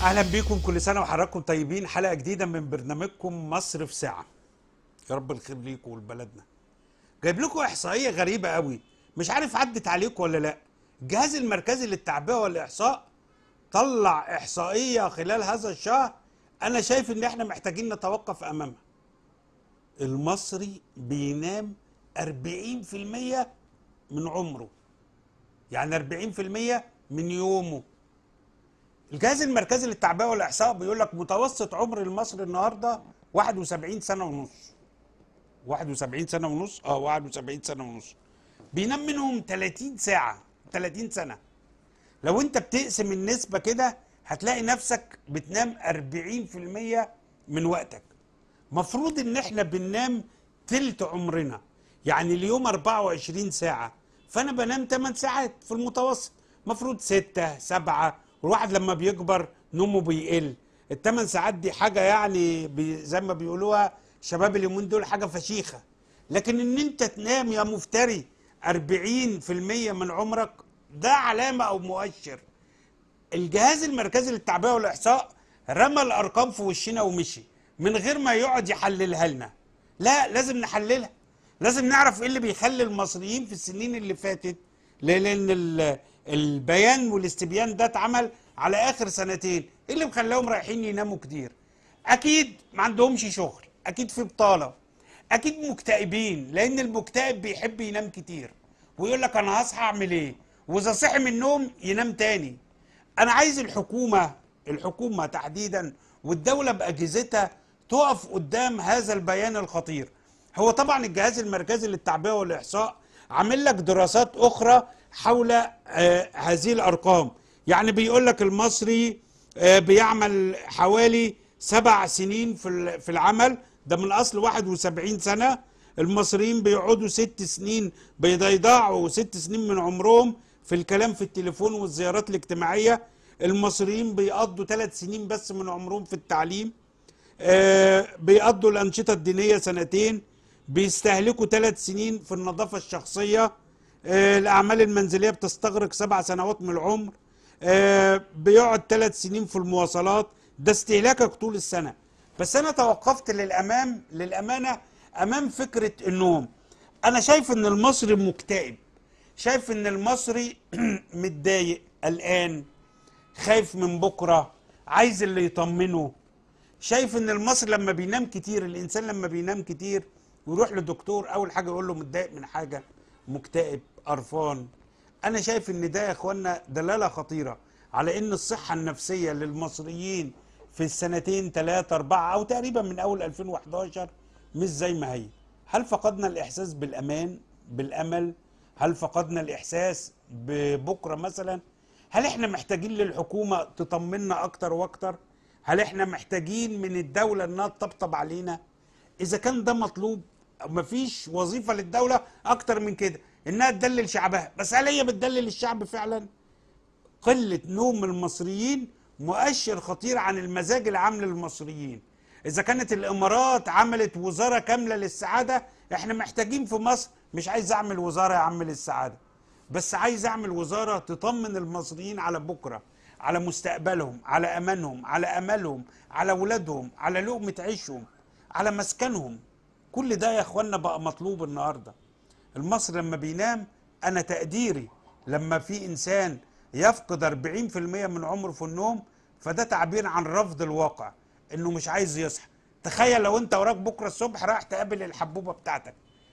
اهلا بيكم كل سنه وحضراتكم طيبين حلقه جديده من برنامجكم مصر في ساعه يا رب الخير ليكم ولبلدنا جايب لكم احصائيه غريبه قوي مش عارف عدت عليكم ولا لا الجهاز المركزي للتعبئه والاحصاء طلع احصائيه خلال هذا الشهر انا شايف ان احنا محتاجين نتوقف امامها المصري بينام 40% من عمره يعني 40% من يومه الجهاز المركزي للتعبئه والاحصاء بيقول لك متوسط عمر المصري النهارده 71 سنه ونص 71 سنه ونص اه 71 سنه ونص بينام منهم 30 ساعه 30 سنه لو انت بتقسم النسبه كده هتلاقي نفسك بتنام 40% من وقتك مفروض ان احنا بننام تلت عمرنا يعني اليوم 24 ساعه فانا بنام 8 ساعات في المتوسط مفروض 6 7 والواحد لما بيكبر نومه بيقل الثمان ساعات دي حاجه يعني بي زي ما بيقولوها شباب اليومين دول حاجه فشيخه لكن ان انت تنام يا مفتري 40% من عمرك ده علامه او مؤشر الجهاز المركزي للتعبئه والاحصاء رمى الارقام في وشنا ومشي من غير ما يقعد يحللها لنا لا لازم نحللها لازم نعرف ايه اللي بيخلي المصريين في السنين اللي فاتت لان ال- البيان والاستبيان ده اتعمل على اخر سنتين ايه اللي مخلاهم رايحين يناموا كتير اكيد ما عندهمش شغل اكيد في بطاله اكيد مكتئبين لان المكتئب بيحب ينام كتير ويقول لك انا هصحى اعمل ايه واذا صحي من النوم ينام تاني انا عايز الحكومه الحكومه تحديدا والدوله باجهزتها تقف قدام هذا البيان الخطير هو طبعا الجهاز المركزي للتعبئه والاحصاء عامل لك دراسات اخرى حول آه هذه الارقام يعني بيقول لك المصري آه بيعمل حوالي سبع سنين في ال- في العمل ده من اصل 71 سنه المصريين بيقعدوا ست سنين بيضيعوا ست سنين من عمرهم في الكلام في التليفون والزيارات الاجتماعيه المصريين بيقضوا ثلاث سنين بس من عمرهم في التعليم آه، بيقضوا الأنشطة الدينية سنتين بيستهلكوا ثلاث سنين في النظافة الشخصية آه، الأعمال المنزلية بتستغرق سبع سنوات من العمر آه، بيقعد ثلاث سنين في المواصلات ده استهلاكك طول السنة بس أنا توقفت للأمام للأمانة أمام فكرة النوم أنا شايف إن المصري مكتئب شايف إن المصري متضايق قلقان خايف من بكرة عايز اللي يطمنه شايف ان المصري لما بينام كتير الانسان لما بينام كتير ويروح لدكتور اول حاجه يقول له متضايق من حاجه مكتئب قرفان انا شايف ان ده يا اخوانا دلاله خطيره على ان الصحه النفسيه للمصريين في السنتين ثلاثة أربعة أو تقريبا من أول 2011 مش زي ما هي هل فقدنا الإحساس بالأمان بالأمل هل فقدنا الإحساس ببكرة مثلا هل إحنا محتاجين للحكومة تطمنا أكتر وأكتر هل إحنا محتاجين من الدولة إنها تطبطب علينا إذا كان ده مطلوب مفيش وظيفة للدولة أكتر من كده إنها تدلل شعبها بس هل هي بتدلل الشعب فعلا قلة نوم المصريين مؤشر خطير عن المزاج العام للمصريين إذا كانت الإمارات عملت وزارة كاملة للسعادة إحنا محتاجين في مصر مش عايز أعمل وزارة يا عم للسعادة بس عايز أعمل وزارة تطمن المصريين على بكرة على مستقبلهم على أمانهم على أملهم على أولادهم على لقمة عيشهم على مسكنهم كل ده يا إخوانا بقى مطلوب النهاردة المصري لما بينام أنا تقديري لما في إنسان يفقد 40% من عمره في النوم فده تعبير عن رفض الواقع انه مش عايز يصحى تخيل لو انت وراك بكره الصبح رايح تقابل الحبوبه بتاعتك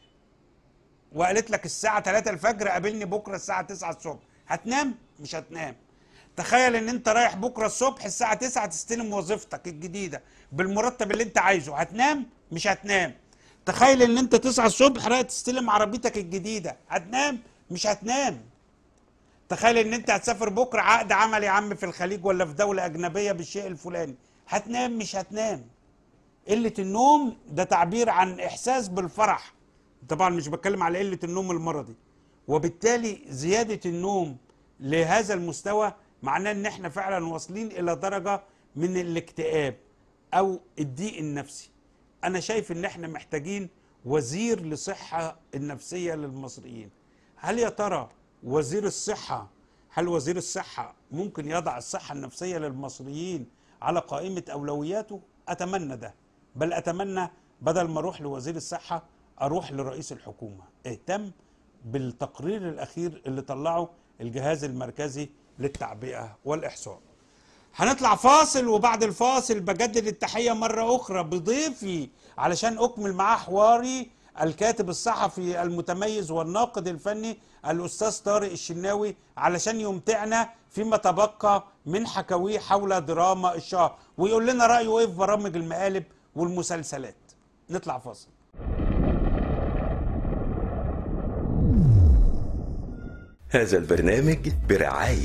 وقالت لك الساعه 3 الفجر قابلني بكره الساعه 9 الصبح هتنام مش هتنام تخيل ان انت رايح بكره الصبح الساعه 9 تستلم وظيفتك الجديده بالمرتب اللي انت عايزه هتنام مش هتنام تخيل ان انت 9 الصبح رايح تستلم عربيتك الجديده هتنام مش هتنام تخيل ان انت هتسافر بكره عقد عمل يا عم في الخليج ولا في دوله اجنبيه بالشيء الفلاني هتنام مش هتنام قله النوم ده تعبير عن احساس بالفرح طبعا مش بتكلم على قله النوم المرضي وبالتالي زياده النوم لهذا المستوى معناه ان احنا فعلا واصلين الى درجه من الاكتئاب او الضيق النفسي انا شايف ان احنا محتاجين وزير لصحه النفسيه للمصريين هل يا ترى وزير الصحه هل وزير الصحه ممكن يضع الصحه النفسيه للمصريين على قائمه اولوياته اتمنى ده بل اتمنى بدل ما اروح لوزير الصحه اروح لرئيس الحكومه اهتم بالتقرير الاخير اللي طلعه الجهاز المركزي للتعبئه والاحصاء هنطلع فاصل وبعد الفاصل بجدد التحية مرة أخرى بضيفي علشان أكمل معاه حواري الكاتب الصحفي المتميز والناقد الفني الأستاذ طارق الشناوي علشان يمتعنا فيما تبقى من حكاويه حول دراما الشهر ويقول لنا رأيه إيه في برامج المقالب والمسلسلات نطلع فاصل هذا البرنامج برعاية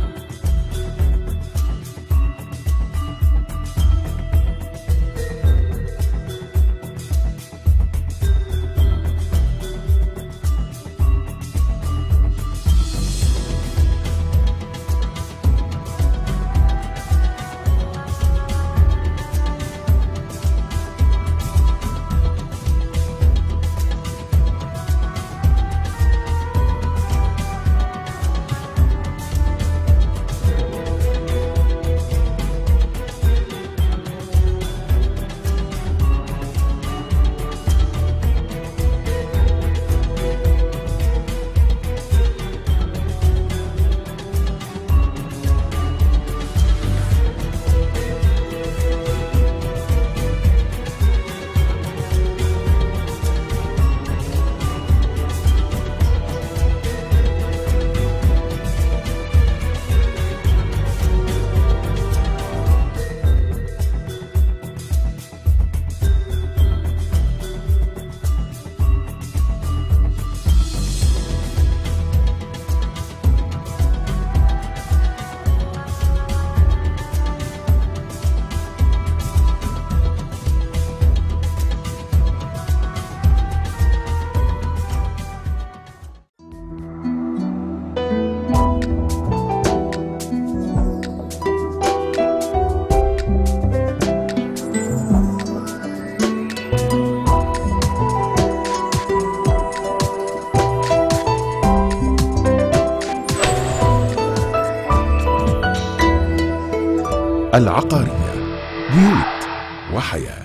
العقارية بيوت وحياه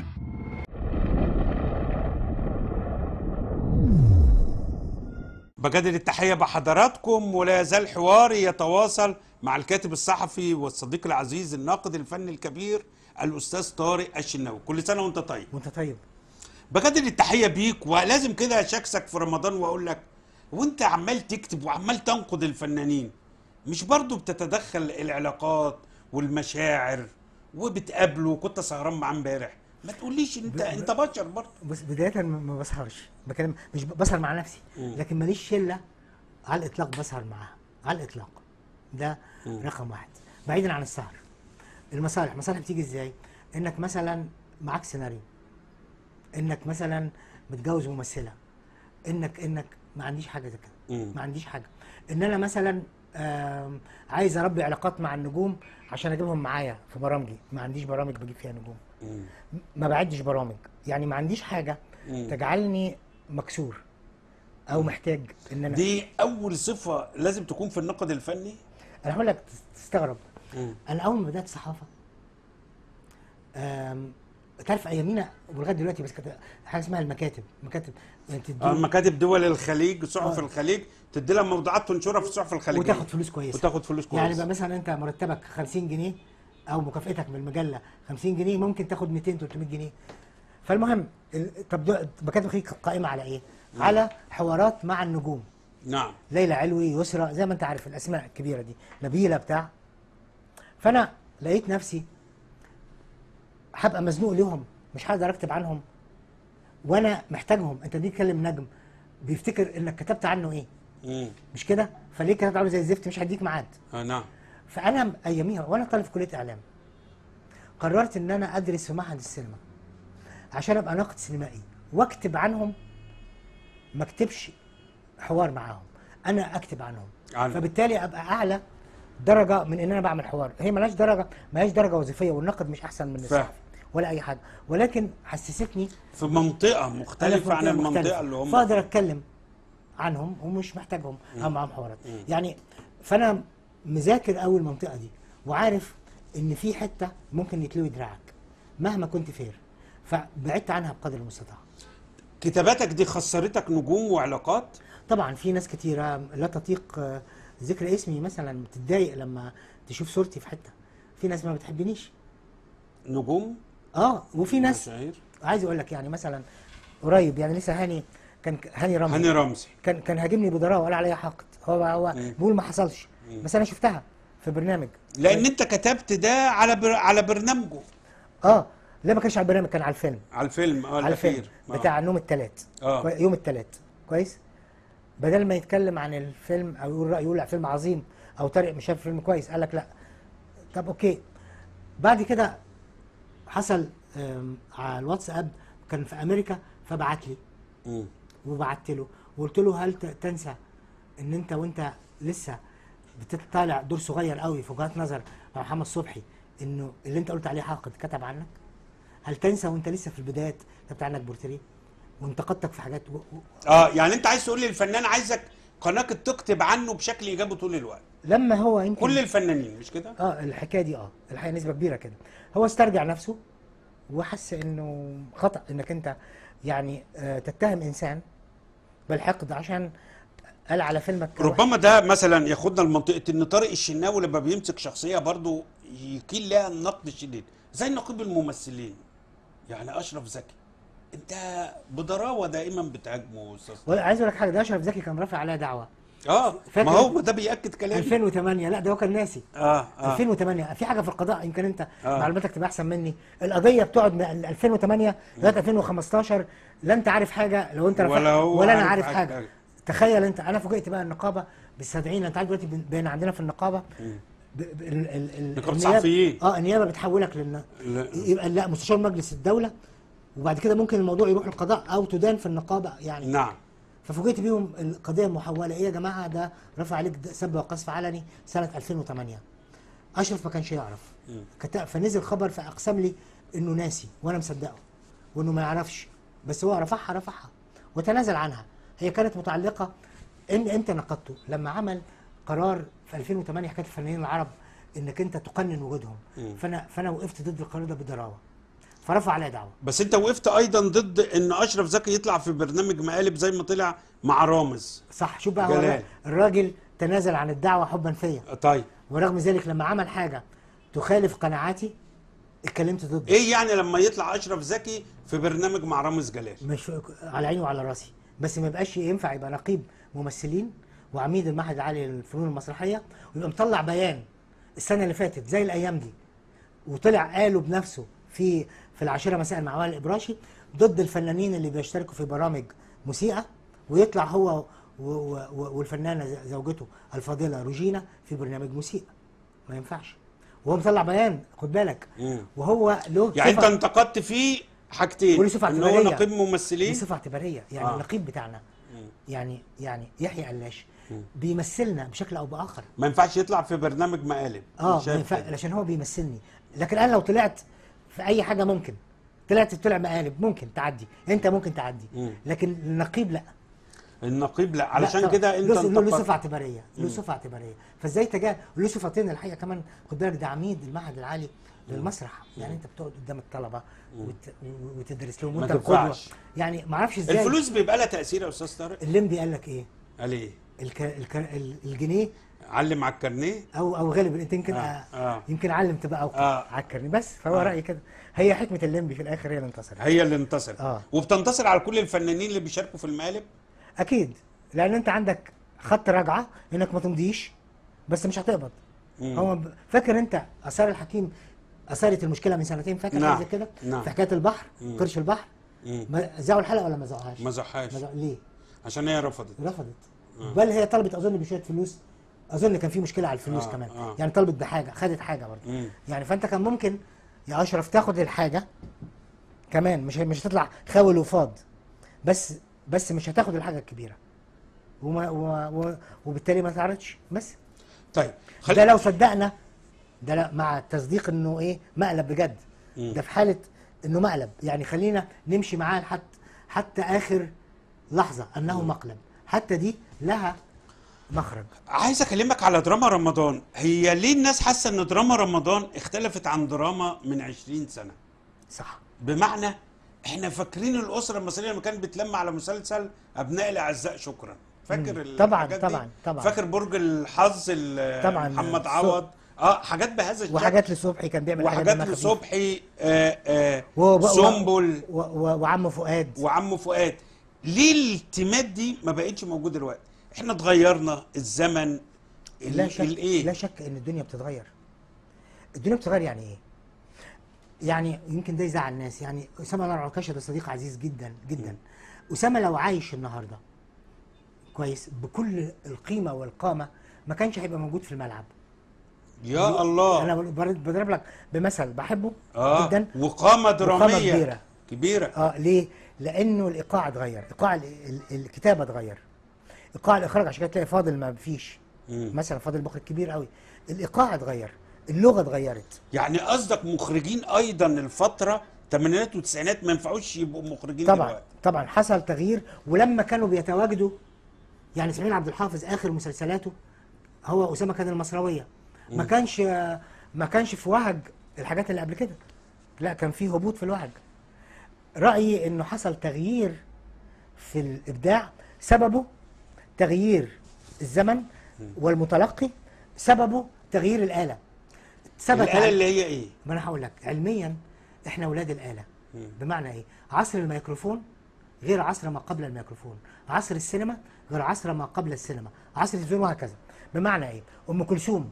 بجدد التحية بحضراتكم ولا يزال حواري يتواصل مع الكاتب الصحفي والصديق العزيز الناقد الفني الكبير الأستاذ طارق الشناوي كل سنة وأنت طيب وانت طيب بجدد التحية بيك ولازم كده أشاكسك في رمضان وأقول لك وأنت عمال تكتب وعمال تنقد الفنانين مش برضو بتتدخل العلاقات والمشاعر وبتقابله كنت سهران معاه امبارح ما تقوليش انت ب- انت بشر برضه بس بدايه ما ما بسهرش بكلم مش ب- بسهر مع نفسي مم. لكن ماليش شله على الاطلاق بسهر معاها على الاطلاق ده مم. رقم واحد بعيدا عن السهر المصالح المصالح بتيجي ازاي انك مثلا معاك سيناريو انك مثلا متجوز ممثله انك انك ما عنديش حاجه زي كده مم. ما عنديش حاجه ان انا مثلا آم، عايز اربي علاقات مع النجوم عشان اجيبهم معايا في برامجي ما عنديش برامج بجيب فيها نجوم مم. ما بعدش برامج يعني ما عنديش حاجه مم. تجعلني مكسور او محتاج ان انا دي اول صفه لازم تكون في النقد الفني انا هقول لك تستغرب مم. انا اول ما بدات صحافه آم، تعرف ايامينا ولغايه دلوقتي بس كانت حاجه اسمها المكاتب مكاتب يعني تدي- آه، مكاتب دول الخليج صحف آه. الخليج تدي لها موضوعات تنشرها في الصحف الخليجيه وتاخد فلوس كويسه وتاخد فلوس كويس يعني بقى مثلا انت مرتبك 50 جنيه او مكافئتك من المجله 50 جنيه ممكن تاخد 200 300 جنيه فالمهم ال- طب ده- مكاتب الخليج كانت قائمه على ايه؟ على حوارات مع النجوم نعم ليلى علوي يسرى زي ما انت عارف الاسماء الكبيره دي نبيله بتاع فانا لقيت نفسي هبقى مزنوق ليهم مش هقدر اكتب عنهم وانا محتاجهم انت دي تكلم نجم بيفتكر انك كتبت عنه ايه مم. مش كده فليه كتبت عنه زي الزفت مش هديك ميعاد آه نعم فانا اياميها وانا طالب في كليه اعلام قررت ان انا ادرس في معهد السينما عشان ابقى ناقد سينمائي واكتب عنهم ما اكتبش حوار معاهم انا اكتب عنهم عنهم. فبالتالي ابقى اعلى درجه من ان انا بعمل حوار هي ملهاش درجه ملهاش درجه وظيفيه والنقد مش احسن من فاهم. الصحفي ولا اي حاجه ولكن حسستني في منطقه أنا في مختلفه عن منطقة المنطقه مختلفة. اللي هم فاقدر اتكلم عنهم ومش محتاجهم اعمل معاهم حوارات يعني فانا مذاكر قوي المنطقه دي وعارف ان في حته ممكن يتلوي دراعك مهما كنت فير فبعدت عنها بقدر المستطاع كتاباتك دي خسرتك نجوم وعلاقات طبعا في ناس كتيره لا تطيق آه، ذكر اسمي مثلا بتتضايق لما تشوف صورتي في حته في ناس ما بتحبنيش نجوم اه وفي ناس مشاهير عايز اقول لك يعني مثلا قريب يعني لسه هاني كان هاني رمزي هاني رمزي كان كان هاجمني بضراوه وقال عليا حقد هو هو مم. بيقول ما حصلش بس انا شفتها في برنامج لان انت كتبت ده على بر... على برنامجه اه لا ما كانش على البرنامج كان على الفيلم على الفيلم اه على الفيلم الاخير آه. بتاع نوم التلات آه. كوي- يوم التلات كويس بدل ما يتكلم عن الفيلم او يقول رايه يقول لا فيلم عظيم او طارق مش شاف فيلم كويس قال لك لا طب اوكي بعد كده حصل آم، على الواتساب كان في امريكا فبعت لي مم. وبعت له وقلت له هل ت- تنسى ان انت وانت لسه بتطالع دور صغير قوي في وجهات نظر مع محمد صبحي انه اللي انت قلت عليه حاقد كتب عنك هل تنسى وانت لسه في البدايات كتبت عنك بورتريه وانتقدتك في حاجات و... و... اه يعني انت عايز تقول لي الفنان عايزك قناتك تكتب عنه بشكل ايجابي طول الوقت لما هو يمكن كل الفنانين مش كده اه الحكايه دي اه الحقيقه نسبه كبيره كده هو استرجع نفسه وحس انه خطا انك انت يعني آه تتهم انسان بالحقد عشان قال على فيلمك وحش. ربما ده مثلا ياخدنا لمنطقه ان طارق الشناوي لما بيمسك شخصيه برضو يكيل لها النقد الشديد زي نقيب الممثلين يعني اشرف زكي انت بضراوه دائما بتهاجمه استاذ ولا- عايز اقول لك حاجه ده اشرف زكي كان رافع عليها دعوه اه فاكر- ما هو ما ده بياكد كلامي 2008 لا ده هو كان ناسي اه اه 2008 في حاجه في القضاء يمكن انت آه. معلوماتك تبقى احسن مني القضيه بتقعد من 2008 لغايه 2015 لا انت عارف حاجه لو انت رفعت ولا هو ولا انا عارف عارف حاجة. حاجه تخيل انت انا فوجئت بقى النقابه بتستدعينا انت عارف دلوقتي بن- بين عندنا في النقابه ب... ب... ال... ال... ال... نقابة النيابة- صحفيين. اه النيابه بتحولك لل لا. يبقى لا مستشار مجلس الدوله وبعد كده ممكن الموضوع يروح القضاء او تدان في النقابه يعني نعم ففوجئت بيهم القضيه محوله ايه يا جماعه ده رفع عليك د- سب وقذف علني سنه 2008 اشرف ما كانش يعرف كت- فنزل خبر فاقسم لي انه ناسي وانا مصدقه وانه ما يعرفش بس هو رفعها رفعها وتنازل عنها هي كانت متعلقه ان انت نقدته لما عمل قرار في 2008 حكايه الفنانين العرب انك انت تقنن وجودهم فانا فانا وقفت ضد القرار ده بضراوه فرفع عليا دعوه بس انت وقفت ايضا ضد ان اشرف زكي يطلع في برنامج مقالب زي ما طلع مع رامز صح شوف بقى هو جلال. الراجل تنازل عن الدعوه حبا فيا طيب ورغم ذلك لما عمل حاجه تخالف قناعاتي اتكلمت ضده ايه يعني لما يطلع اشرف زكي في برنامج مع رامز جلال مش على عيني وعلى راسي بس ما يبقاش ينفع يبقى نقيب ممثلين وعميد المعهد العالي للفنون المسرحيه ويبقى مطلع بيان السنه اللي فاتت زي الايام دي وطلع قاله بنفسه في في العاشره مساء مع وائل الابراشي ضد الفنانين اللي بيشتركوا في برامج موسيقى ويطلع هو و- و- و- والفنانه ز- زوجته الفاضله روجينا في برنامج موسيقى ما ينفعش وهو مطلع بيان خد بالك مم. وهو له يعني انت صفة- انتقدت فيه حاجتين وليه صفة ان هو اعتبارية. نقيب دي ممثلين صفه اعتباريه يعني آه. آه. النقيب بتاعنا يعني يعني يحيى قلاش بيمثلنا بشكل او باخر ما ينفعش يطلع في برنامج مقالب اه شايف ما ينفع كده. علشان هو بيمثلني لكن انا لو طلعت في اي حاجه ممكن طلعت طلع مقالب ممكن تعدي انت ممكن تعدي مم. لكن النقيب لا النقيب لا لا علشان طبعاً. كده انت له له- له انتقدت صفه اعتباريه له صفه اعتباريه فازاي تجاه له صفتين الحقيقه كمان خد بالك ده عميد المعهد العالي للمسرح يعني انت بتقعد قدام الطلبه وت... و- وتدرس لهم ما وانت القدوه تنفعش. يعني ما اعرفش ازاي الفلوس بيبقى لها تاثير يا استاذ طارق الليمبي قال لك ايه قال ايه الك... الك... ال- الجنيه علم على الكارنيه او او غالبا انت يمكن آه، آه. آه. يمكن علم تبقى او آه. عكرني بس فهو آه. رايي كده هي حكمه الليمبي في الاخر هي اللي انتصرت هي اللي انتصرت آه. وبتنتصر على كل الفنانين اللي بيشاركوا في المقالب اكيد لان انت عندك خط رجعه انك ما تمضيش بس مش هتقبض مم. هو ب- فاكر انت اثار الحكيم اثارت المشكله من سنتين فاكر نعم، حاجه زي كده نعم. في حكايه البحر مم. قرش البحر مم. ما زعوا الحلقه ولا ما زعوهاش ما زحاش ما زعوا- ليه عشان هي رفضت رفضت بل هي طلبت اظن بشويه فلوس اظن كان في مشكله على الفلوس آه، كمان آه. يعني طلبت بحاجه خدت حاجه برضه مم. يعني فانت كان ممكن يا اشرف تاخد الحاجه كمان مش مش هتطلع خاول وفاض بس بس مش هتاخد الحاجه الكبيره وما و و وبالتالي ما تعرضش بس طيب ده خلي لو صدقنا ده لا مع التصديق انه ايه مقلب بجد مم. ده في حاله انه مقلب يعني خلينا نمشي معاه حتى حتى اخر لحظه انه مقلب حتى دي لها مخرج عايز اكلمك على دراما رمضان هي ليه الناس حاسه ان دراما رمضان اختلفت عن دراما من 20 سنه صح بمعنى احنا فاكرين الاسره المصريه لما كانت بتلم على مسلسل ابناء الاعزاء شكرا فاكر مم. طبعاً، الحاجات دي؟ طبعاً، طبعاً. فاكر برج الحظ ال- طبعاً، محمد صو- عوض اه حاجات بهذا الشكل وحاجات لصبحي كان بيعمل وحاجات دمها خفيف. لصبحي آه آه و- و- سنبل و- و- وعم فؤاد وعم فؤاد ليه الالتمات دي ما بقتش موجوده دلوقتي احنا اتغيرنا الزمن ال- لا شك الايه لا شك ان الدنيا بتتغير الدنيا بتتغير يعني ايه يعني يمكن ده يزعل الناس يعني اسامه نار عكاشه ده صديق عزيز جدا جدا اسامه لو عايش النهارده كويس بكل القيمه والقامه ما كانش هيبقى موجود في الملعب يا الله انا بضرب بضرب لك بمثل بحبه اه جدا وقامه دراميه كبيرة. كبيره اه ليه؟ لانه الايقاع اتغير، ايقاع ال- ال- الكتابه اتغير. ايقاع الاخراج عشان كده تلاقي فاضل ما فيش مم. مثلا فاضل مخرج كبير قوي. الايقاع اتغير، اللغه اتغيرت. يعني قصدك مخرجين ايضا الفتره الثمانينات والتسعينات ما ينفعوش يبقوا مخرجين طبعا دلوقتي طبعا حصل تغيير ولما كانوا بيتواجدوا يعني اسماعيل عبد الحافظ اخر مسلسلاته هو اسامه كان المصرويه ما كانش ما كانش في وهج الحاجات اللي قبل كده لا كان في هبوط في الوهج رايي انه حصل تغيير في الابداع سببه تغيير الزمن والمتلقي سببه تغيير الاله ثبت الاله عن- اللي هي ايه ما انا هقول لك علميا احنا اولاد الاله بمعنى ايه عصر الميكروفون غير عصر ما قبل الميكروفون عصر السينما غير عصر ما قبل السينما عصر التلفزيون وهكذا بمعنى ايه ام كلثوم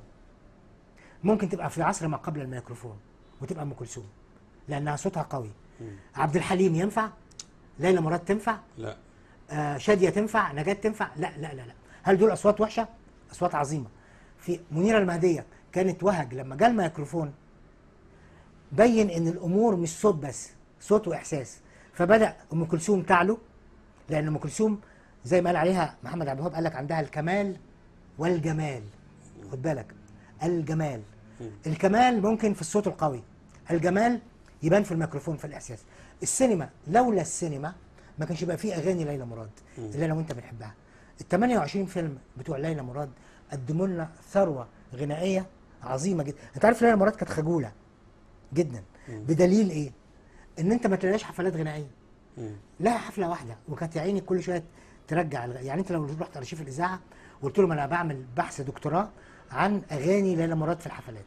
ممكن تبقى في عصر ما قبل الميكروفون وتبقى ام كلثوم لانها صوتها قوي عبد الحليم ينفع ليلى مراد تنفع لا آه شاديه تنفع نجاة تنفع لا لا لا لا هل دول اصوات وحشه اصوات عظيمه في منيره المهديه كانت وهج لما جاء الميكروفون بين ان الامور مش صوت بس صوت واحساس فبدا ام كلثوم تعلو لان ام كلثوم زي ما قال عليها محمد عبد الوهاب قال لك عندها الكمال والجمال خد بالك الجمال الكمال ممكن في الصوت القوي الجمال يبان في الميكروفون في الاحساس السينما لولا السينما ما كانش يبقى فيه اغاني ليلى مراد اللي انا وانت بنحبها ال 28 فيلم بتوع ليلى مراد قدموا لنا ثروه غنائيه عظيمه جدا انت عارف ليلى مراد كانت خجوله جدا بدليل ايه ان انت ما تلاقيش حفلات غنائيه لها حفله واحده وكانت يا عيني كل شويه ترجع الغ- يعني انت لو رحت ارشيف الاذاعه وقلت لهم انا بعمل بحث دكتوراه عن اغاني ليلى مراد في الحفلات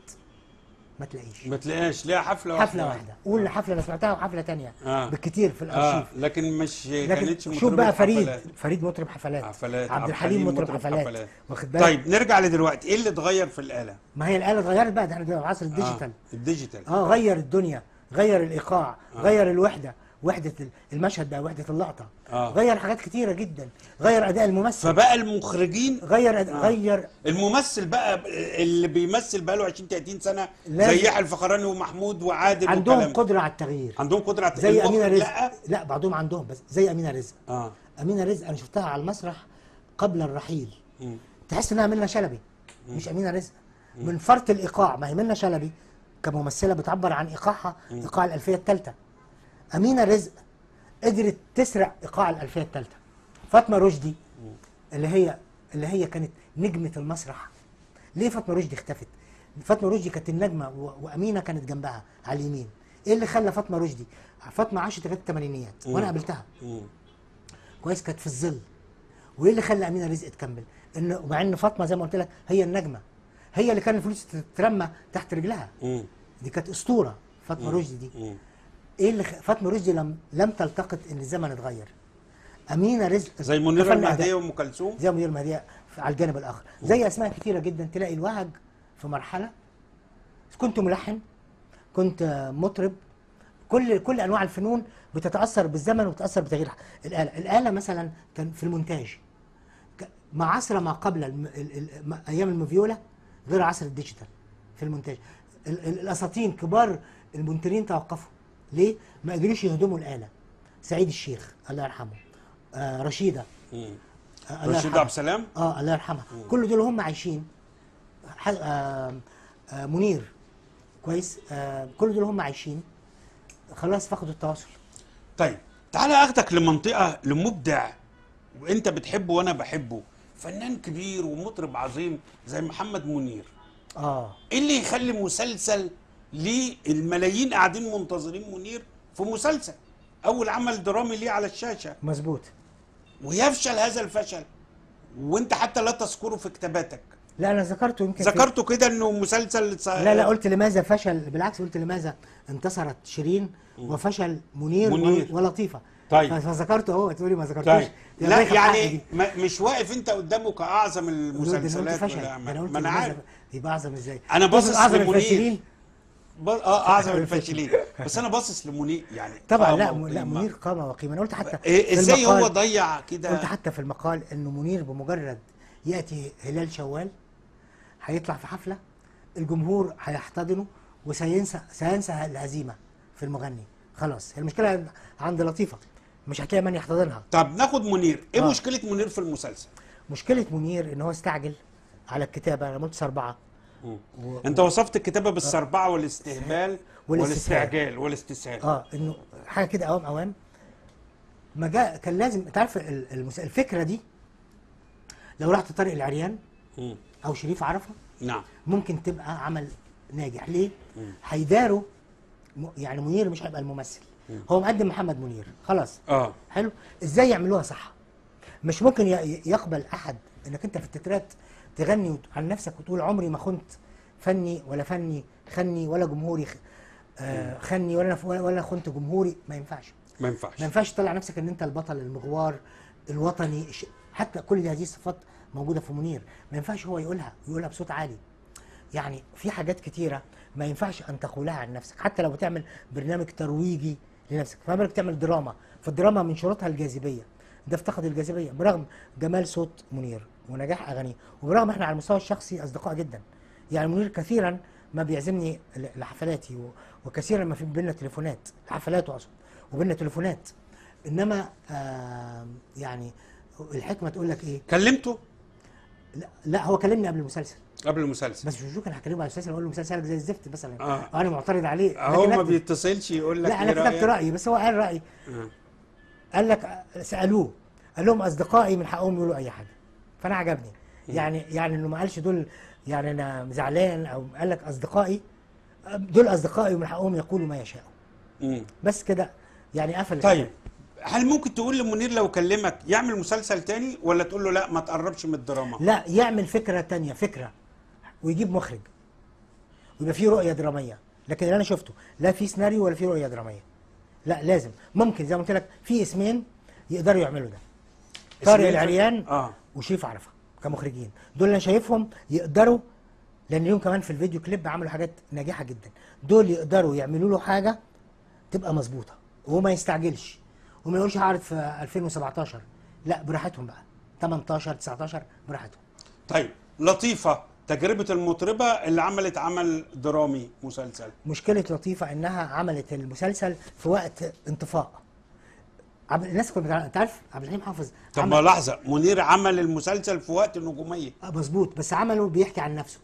ما تلاقيش ما تلاقيش ليها حفله واحده حفله واحده قول حفله انا سمعتها وحفله تانية آه. بالكتير في اه الارشيف لكن مش لكن كانتش شوف مطربة بقى فريد حفلات. فريد مطرب حفلات حفلات عبد الحليم مطرب حفلات, حفلات. واخد بالك طيب نرجع لدلوقتي ايه اللي اتغير في الاله ما هي الاله اتغيرت بقى ده احنا دلوقتي في عصر الديجيتال آه. الديجيتال اه غير الدنيا غير الايقاع غير الوحده وحده المشهد بقى وحده اللقطه آه. غير حاجات كتيره جدا غير اداء الممثل فبقى المخرجين غير أد... غير الممثل بقى اللي بيمثل بقى له 20 30 سنه لازم- زي يحيى الفخراني ومحمود وعادل عندهم والكلام. قدره على التغيير عندهم قدره على زي المخ- امينه رزق لا لا بعضهم عندهم بس زي امينه رزق اه امينه رزق انا شفتها على المسرح قبل الرحيل مم. تحس انها منى شلبي مش امينه رزق من فرط الايقاع ما هي منى شلبي كممثله بتعبر عن ايقاعها ايقاع الالفيه الثالثه امينه رزق قدرت تسرق ايقاع الالفيه الثالثه فاطمه رشدي اللي هي اللي هي كانت نجمه المسرح ليه فاطمه رشدي اختفت فاطمه رشدي كانت النجمه و... وامينه كانت جنبها على اليمين ايه اللي خلى فاطمه رشدي فاطمه عاشت لغايه الثمانينيات وانا قابلتها مم. كويس كانت في الظل وايه اللي خلى امينه رزق تكمل ان مع ان فاطمه زي ما قلت لك هي النجمه هي اللي كان الفلوس تترمى تحت رجلها مم. دي كانت اسطوره فاطمه رشدي دي مم. ايه اللي خ... فاطمه رشدي لم لم تلتقط ان الزمن اتغير امينه رزق زي منيره كفن المهديه أداء. وام كلثوم زي منير المهديه على الجانب الاخر زي اسماء كتيره جدا تلاقي الوهج في مرحله كنت ملحن كنت آه، مطرب كل كل انواع الفنون بتتاثر بالزمن وبتتاثر بتغيير الاله الاله مثلا كان في المونتاج ك- مع عصر ما قبل الم... ال... ال... ما- ايام الموفيولا غير عصر الديجيتال في المونتاج ال... ال... الاساطين كبار المونترين توقفوا ليه ما قدروش يهدموا الاله سعيد الشيخ الله يرحمه آه رشيده مم. آه الله رشيد يرحمها. عبد السلام اه الله يرحمها كل دول هم عايشين ح... آه آه منير كويس آه كل دول هم عايشين خلاص فقدوا التواصل طيب تعالى اخدك لمنطقه لمبدع وانت بتحبه وانا بحبه فنان كبير ومطرب عظيم زي محمد منير اه ايه اللي يخلي مسلسل للملايين قاعدين منتظرين منير في مسلسل اول عمل درامي ليه على الشاشه مظبوط ويفشل هذا الفشل وانت حتى لا تذكره في كتاباتك لا انا ذكرته يمكن في- ذكرته كده انه مسلسل ص- لا لا قلت لماذا فشل بالعكس قلت لماذا انتصرت شيرين وفشل منير, منير. و- ولطيفه طيب. فذكرته اهو تقولي ما ذكرتوش طيب دي لا ضايقة حقي يعني دي. ما مش واقف انت قدامه كاعظم قلت- ده أنا قلت المسلسلات فشل ولا ده انا ما قلت ما انا لماذا عارف يبقى اعظم ازاي أنا بص باصص اعظم لمنير. الفاشلين ب- اه اعظم الفاشلين بس انا باصص لمنير يعني طبعا قامة لا لا وقيمة. منير قامه وقيمه انا قلت حتى إيه في ازاي المقال- هو ضيع قلت كده حتى في المقال انه منير بمجرد ياتي هلال شوال هيطلع في حفله الجمهور هيحتضنه وسينسى سينسى الهزيمه في المغني خلاص هي المشكله عند لطيفه مش هتلاقي من يحتضنها طب ناخد منير ايه آه. مشكله منير في المسلسل مشكله منير ان هو استعجل على الكتابه انا قلت اربعه و... انت وصفت الكتابه بالسربعه والاستهبال والاستسهال. والاستعجال والاستسهال اه انه حاجه كده اوام اوام ما جاء كان لازم انت عارف ال- المس... الفكره دي لو رحت طارق العريان مم. او شريف عرفه نعم ممكن تبقى عمل ناجح ليه؟ هيداروا م- يعني منير مش هيبقى الممثل هو مقدم محمد منير خلاص اه حلو ازاي يعملوها صح مش ممكن ي- يقبل احد انك انت في التترات تغني وت- عن نفسك وتقول عمري ما خنت فني ولا فني خني ولا جمهوري خ- آه خني ولا ولا ولا خنت جمهوري ما ينفعش ما ينفعش ما ينفعش تطلع نفسك ان انت البطل المغوار الوطني الش- حتى كل دي هذه الصفات موجوده في منير ما ينفعش هو يقولها يقولها بصوت عالي يعني في حاجات كتيره ما ينفعش ان تقولها عن نفسك حتى لو بتعمل برنامج ترويجي لنفسك فما بالك تعمل دراما فالدراما من شروطها الجاذبيه ده افتقد الجاذبيه برغم جمال صوت منير ونجاح اغانيه وبرغم احنا على المستوى الشخصي اصدقاء جدا يعني منير كثيرا ما بيعزمني ل- لحفلاتي و- وكثيرا ما في بينا تليفونات حفلات اقصد وبينا تليفونات انما آه يعني الحكمه تقول لك ايه كلمته لا, لا هو كلمني قبل المسلسل قبل المسلسل بس مش كان هكلمه على اساس اقول له مسلسلك زي الزفت مثلا آه. وانا معترض عليه هو لكن ما أكتب- بيتصلش يقول لك لا انا إيه كتبت رأيك؟ رايي بس هو قال رايي آه. قال لك سالوه قال لهم اصدقائي من حقهم يقولوا اي حاجه فانا عجبني يعني يعني انه ما قالش دول يعني انا زعلان او قال لك اصدقائي دول اصدقائي ومن حقهم يقولوا ما يشاءوا مم. بس كده يعني قفل طيب هل ممكن تقول لمنير لو كلمك يعمل مسلسل تاني ولا تقول له لا ما تقربش من الدراما لا يعمل فكره تانية فكره ويجيب مخرج ويبقى فيه رؤيه دراميه لكن اللي انا شفته لا في سيناريو ولا في رؤيه دراميه لا لازم ممكن زي ما قلت لك في اسمين يقدروا يعملوا ده طارق اسمين- العريان اه وشريف عرفه كمخرجين دول اللي انا شايفهم يقدروا لان اليوم كمان في الفيديو كليب عملوا حاجات ناجحه جدا دول يقدروا يعملوا له حاجه تبقى مظبوطه وما يستعجلش وما يقولش هعرض في 2017 لا براحتهم بقى 18 19 براحتهم طيب لطيفه تجربه المطربه اللي عملت عمل درامي مسلسل مشكله لطيفه انها عملت المسلسل في وقت انطفاء عبد الناس كلها بتاع- انت عارف عبد الحليم حافظ طب عمل- ما لحظه منير عمل المسلسل في وقت النجوميه آه، مظبوط بس عمله بيحكي عن نفسه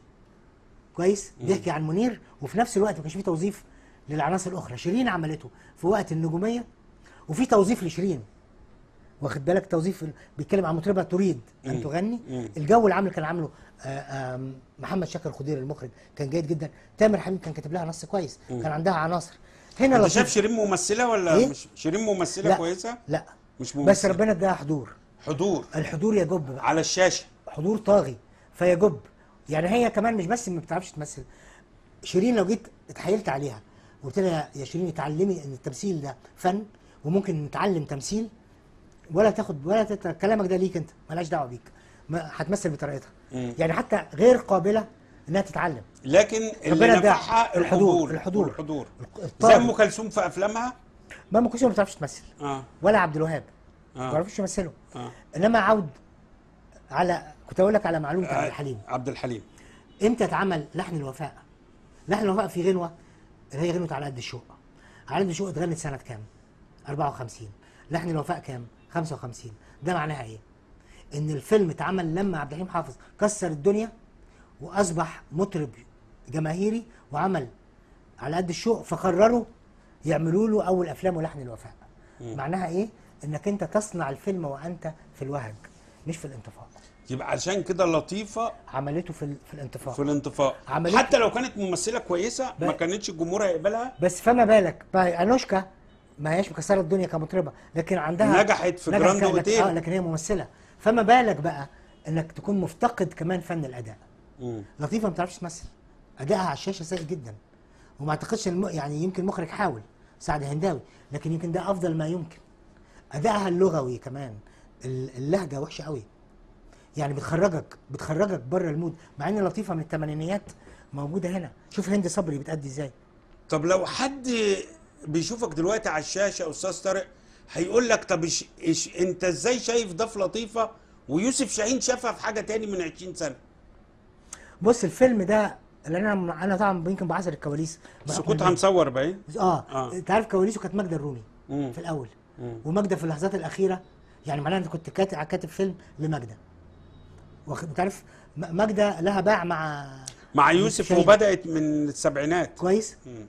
كويس بيحكي عن منير وفي نفس الوقت ما كانش فيه توظيف للعناصر الاخرى شيرين عملته في وقت النجوميه وفي توظيف لشيرين واخد بالك توظيف ال- بيتكلم عن مطربه تريد ان مم. تغني مم. الجو العام اللي كان عامله آه، آم، محمد شاكر خضير المخرج كان جيد جدا تامر حميد كان كاتب لها نص كويس كان عندها عناصر هنا انت لطيف. شايف شيرين ممثله ولا إيه؟ مش شيرين ممثله لا كويسه لا مش بس ممثله ربنا اداها حضور حضور الحضور يجب بقى على الشاشه حضور طاغي فيجب يعني هي كمان مش بس ما بتعرفش تمثل شيرين لو جيت اتحايلت عليها وقلت لها يا شيرين اتعلمي ان التمثيل ده فن وممكن نتعلم تمثيل ولا تاخد ولا تت... كلامك ده ليك انت ملهاش دعوه بيك ما هتمثل بطريقتها مم. يعني حتى غير قابله انها تتعلم لكن اللي ربنا اداها نفعها الحضور القبول الحضور الحضور زي الطاغي. ام كلثوم في افلامها ما ام كلثوم ما بتعرفش تمثل اه ولا عبد الوهاب ما اه بيعرفوش يمثلوا اه انما عود على كنت اقول لك على معلومه عبد آه، الحليم عبد الحليم امتى اتعمل لحن الوفاء؟ لحن الوفاء في غنوه اللي هي غنوه على قد الشوق. على قد الشوق اتغنت سنه كام؟ 54 لحن الوفاء كام؟ 55 ده معناها ايه؟ ان الفيلم اتعمل لما عبد الحليم حافظ كسر الدنيا واصبح مطرب جماهيري وعمل على قد الشوق فقرروا يعملوا له اول افلامه لحن الوفاء. معناها ايه؟ انك انت تصنع الفيلم وانت في الوهج مش في الانطفاء. يبقى عشان كده لطيفه عملته في ال- في الانتفاض في الانطفاء عملت- حتى لو كانت ممثله كويسه ما ب- كانتش الجمهور هيقبلها بس فما بالك بقى انوشكا ما هياش مكسره الدنيا كمطربه لكن عندها نجحت في نجحت جراند ك- لك- أوتيل. اه لكن هي ممثله فما بالك بقى انك تكون مفتقد كمان فن الاداء مم. لطيفه ما بتعرفش تمثل ادائها على الشاشه سيء جدا وما اعتقدش الم... يعني يمكن مخرج حاول سعد هنداوي لكن يمكن ده افضل ما يمكن ادائها اللغوي كمان ال- اللهجه وحشه قوي يعني بتخرجك بتخرجك بره المود مع ان لطيفه من الثمانينيات موجوده هنا شوف هند صبري بتأدي ازاي طب لو حد بيشوفك دلوقتي على الشاشه استاذ طارق هيقول لك طب إش إش انت ازاي شايف ده في لطيفه ويوسف شاهين شافها في حاجه تاني من 20 سنه بص الفيلم ده اللي انا انا طبعا يمكن بعصر الكواليس سكوت هنصور باين اه, آه. انت عارف كواليسه كانت ماجده الرومي مم. في الاول مم. وماجده في اللحظات الاخيره يعني معناها انت كنت كاتب كاتب فيلم لماجده واخد انت عارف م- ماجده لها باع مع مع يوسف شاهين. وبدات من السبعينات كويس مم.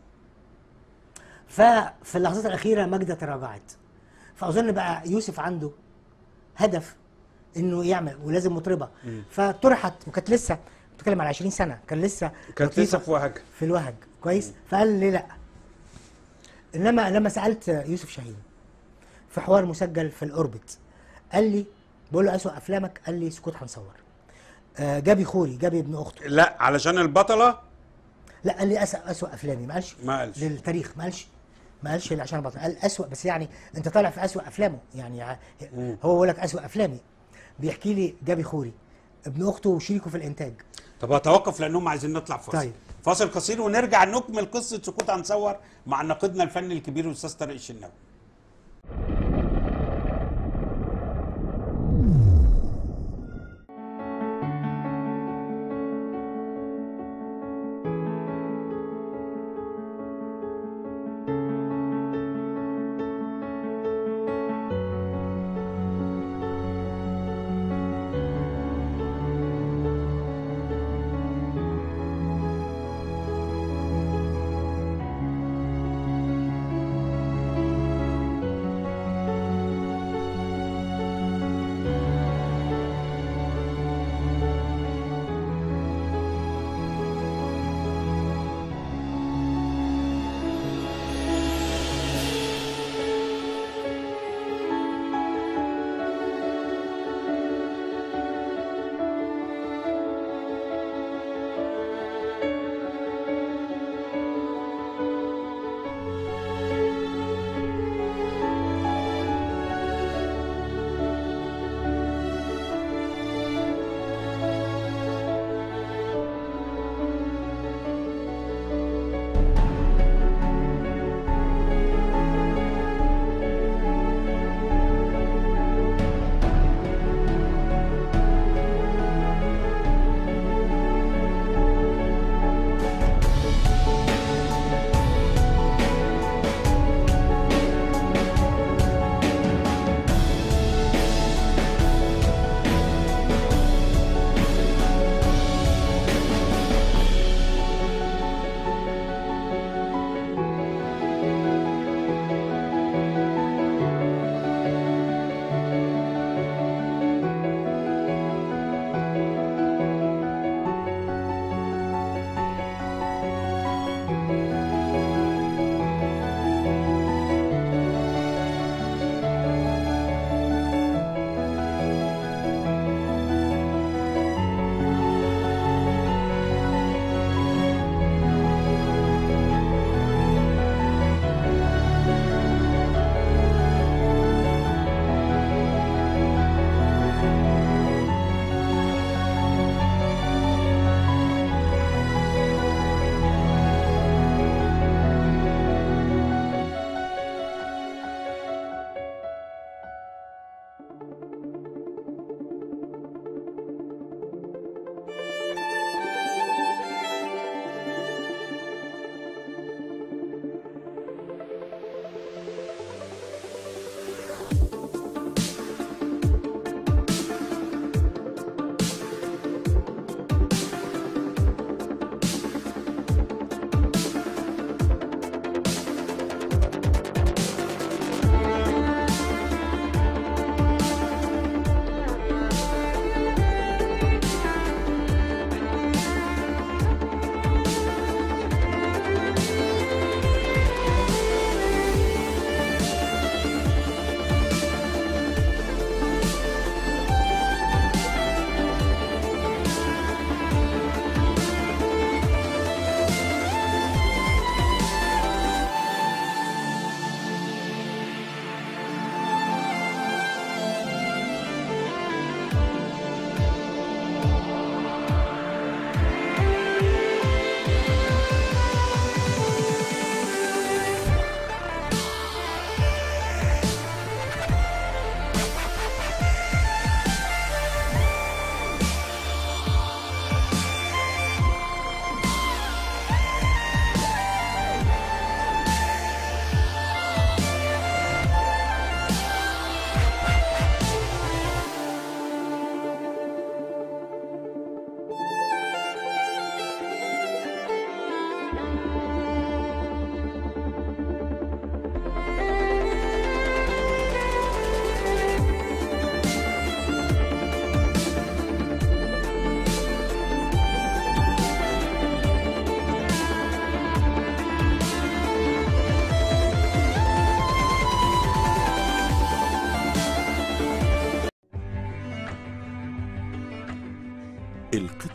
ففي اللحظات الاخيره ماجده تراجعت فاظن بقى يوسف عنده هدف انه يعمل ولازم مطربه فطرحت وكانت لسه بتتكلم على 20 سنه كان لسه كانت لطيفة لسه في وهجه في الوهج كويس فقال لي لا انما لما سالت يوسف شاهين في حوار مسجل في الاوربت قال لي بقول له اسوء افلامك قال لي سكوت هنصور آه جابي خوري جابي ابن اخته لا علشان البطله لا قال لي اسوء اسوء افلامي ما قالش ما قالش. للتاريخ ما قالش ما قالش عشان البطل قال اسوء بس يعني انت طالع في اسوء افلامه يعني ع- هو بيقول لك اسوء افلامي بيحكي لي جابي خوري ابن اخته وشريكه في الانتاج طب هتوقف لانهم عايزين نطلع فاصل طيب. فاصل قصير ونرجع نكمل قصه سكوت هنصور مع ناقدنا الفني الكبير الاستاذ طارق الشناوي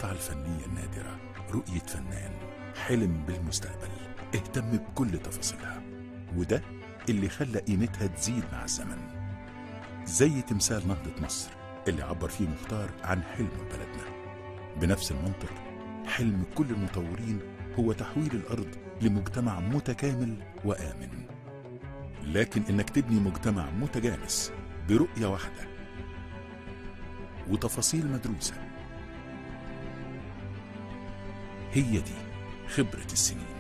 الصنعة الفنية النادرة رؤية فنان حلم بالمستقبل اهتم بكل تفاصيلها وده اللي خلى قيمتها تزيد مع الزمن زي تمثال نهضة مصر اللي عبر فيه مختار عن حلم بلدنا بنفس المنطق حلم كل المطورين هو تحويل الأرض لمجتمع متكامل وآمن لكن إنك تبني مجتمع متجانس برؤية واحدة وتفاصيل مدروسة هي دي خبرة السنين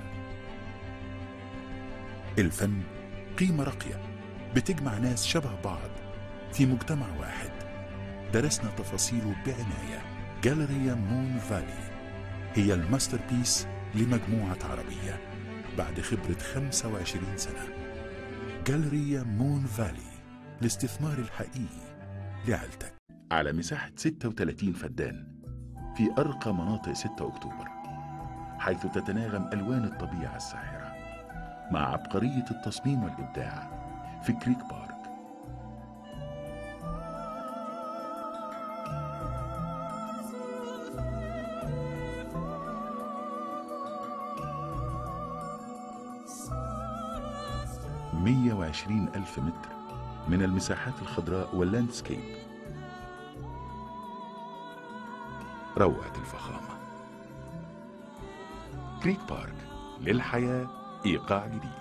الفن قيمة راقية بتجمع ناس شبه بعض في مجتمع واحد درسنا تفاصيله بعناية جاليريا مون فالي هي الماستر بيس لمجموعة عربية بعد خبرة 25 سنة جاليريا مون فالي الاستثمار الحقيقي لعيلتك على مساحة 36 فدان في أرقى مناطق 6 أكتوبر حيث تتناغم ألوان الطبيعة الساحرة مع عبقرية التصميم والإبداع في كريك بارك مية وعشرين ألف متر من المساحات الخضراء واللاندسكيب روعة الفخامة كريك بارك للحياة إيقاع جديد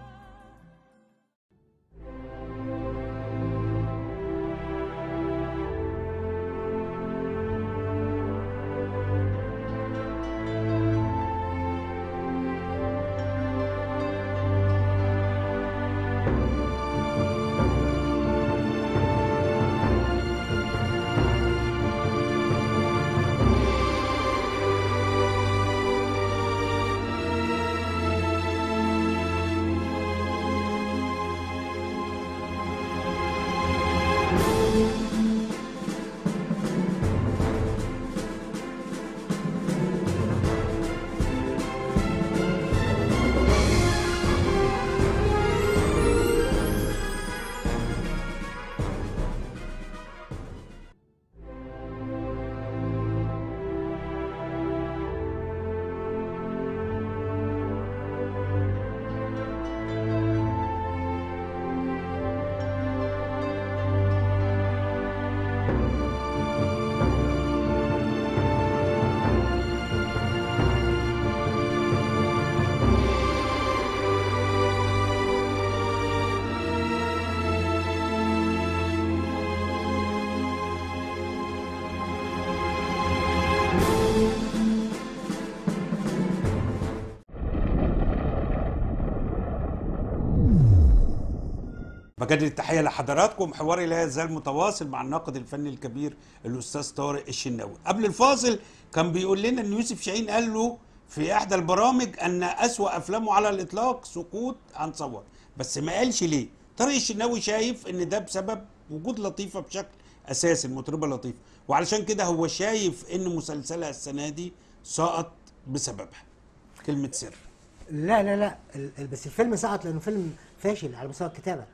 بجدد التحيه لحضراتكم حواري لا يزال متواصل مع الناقد الفني الكبير الاستاذ طارق الشناوي قبل الفاصل كان بيقول لنا ان يوسف شاهين قال له في احدى البرامج ان اسوا افلامه على الاطلاق سقوط عن صور بس ما قالش ليه طارق الشناوي شايف ان ده بسبب وجود لطيفه بشكل اساسي المطربه لطيفه وعلشان كده هو شايف ان مسلسلها السنه دي سقط بسببها كلمه سر لا لا لا ال- ال- بس الفيلم سقط لانه فيلم فاشل على مستوى الكتابه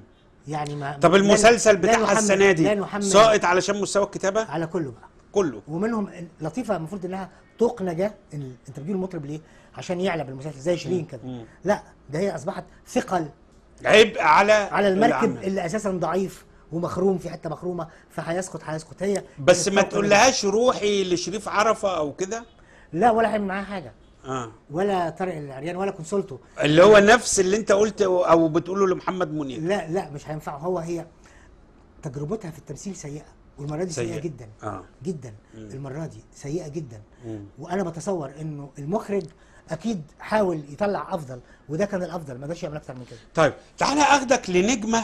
يعني ما طب لا- المسلسل لا بتاعها نحمل- السنه لا دي نحمل ساقط علشان مستوى الكتابه على كله بقى كله ومنهم لطيفه المفروض انها طوق نجاه إن انت بتجيب المطرب ليه؟ عشان يعلى بالمسلسل زي شيرين كده لا ده هي اصبحت ثقل عبء على على المركب العمل. اللي اساسا ضعيف ومخروم في حته مخرومه فهيسقط هيسقط هي بس ما الطوق نجاة. تقولهاش روحي لشريف عرفه او كده لا ولا هيعمل معاها حاجه اه ولا طارق العريان ولا كونسولته اللي هو نفس اللي انت قلت او بتقوله لمحمد منير لا لا مش هينفع هو هي تجربتها في التمثيل سيئه والمره دي سيئه, سيئة. جدا آه. جدا المره دي سيئه جدا وانا بتصور انه المخرج اكيد حاول يطلع افضل وده كان الافضل ما قدرش يعمل اكتر من كده طيب تعالى اخدك لنجمه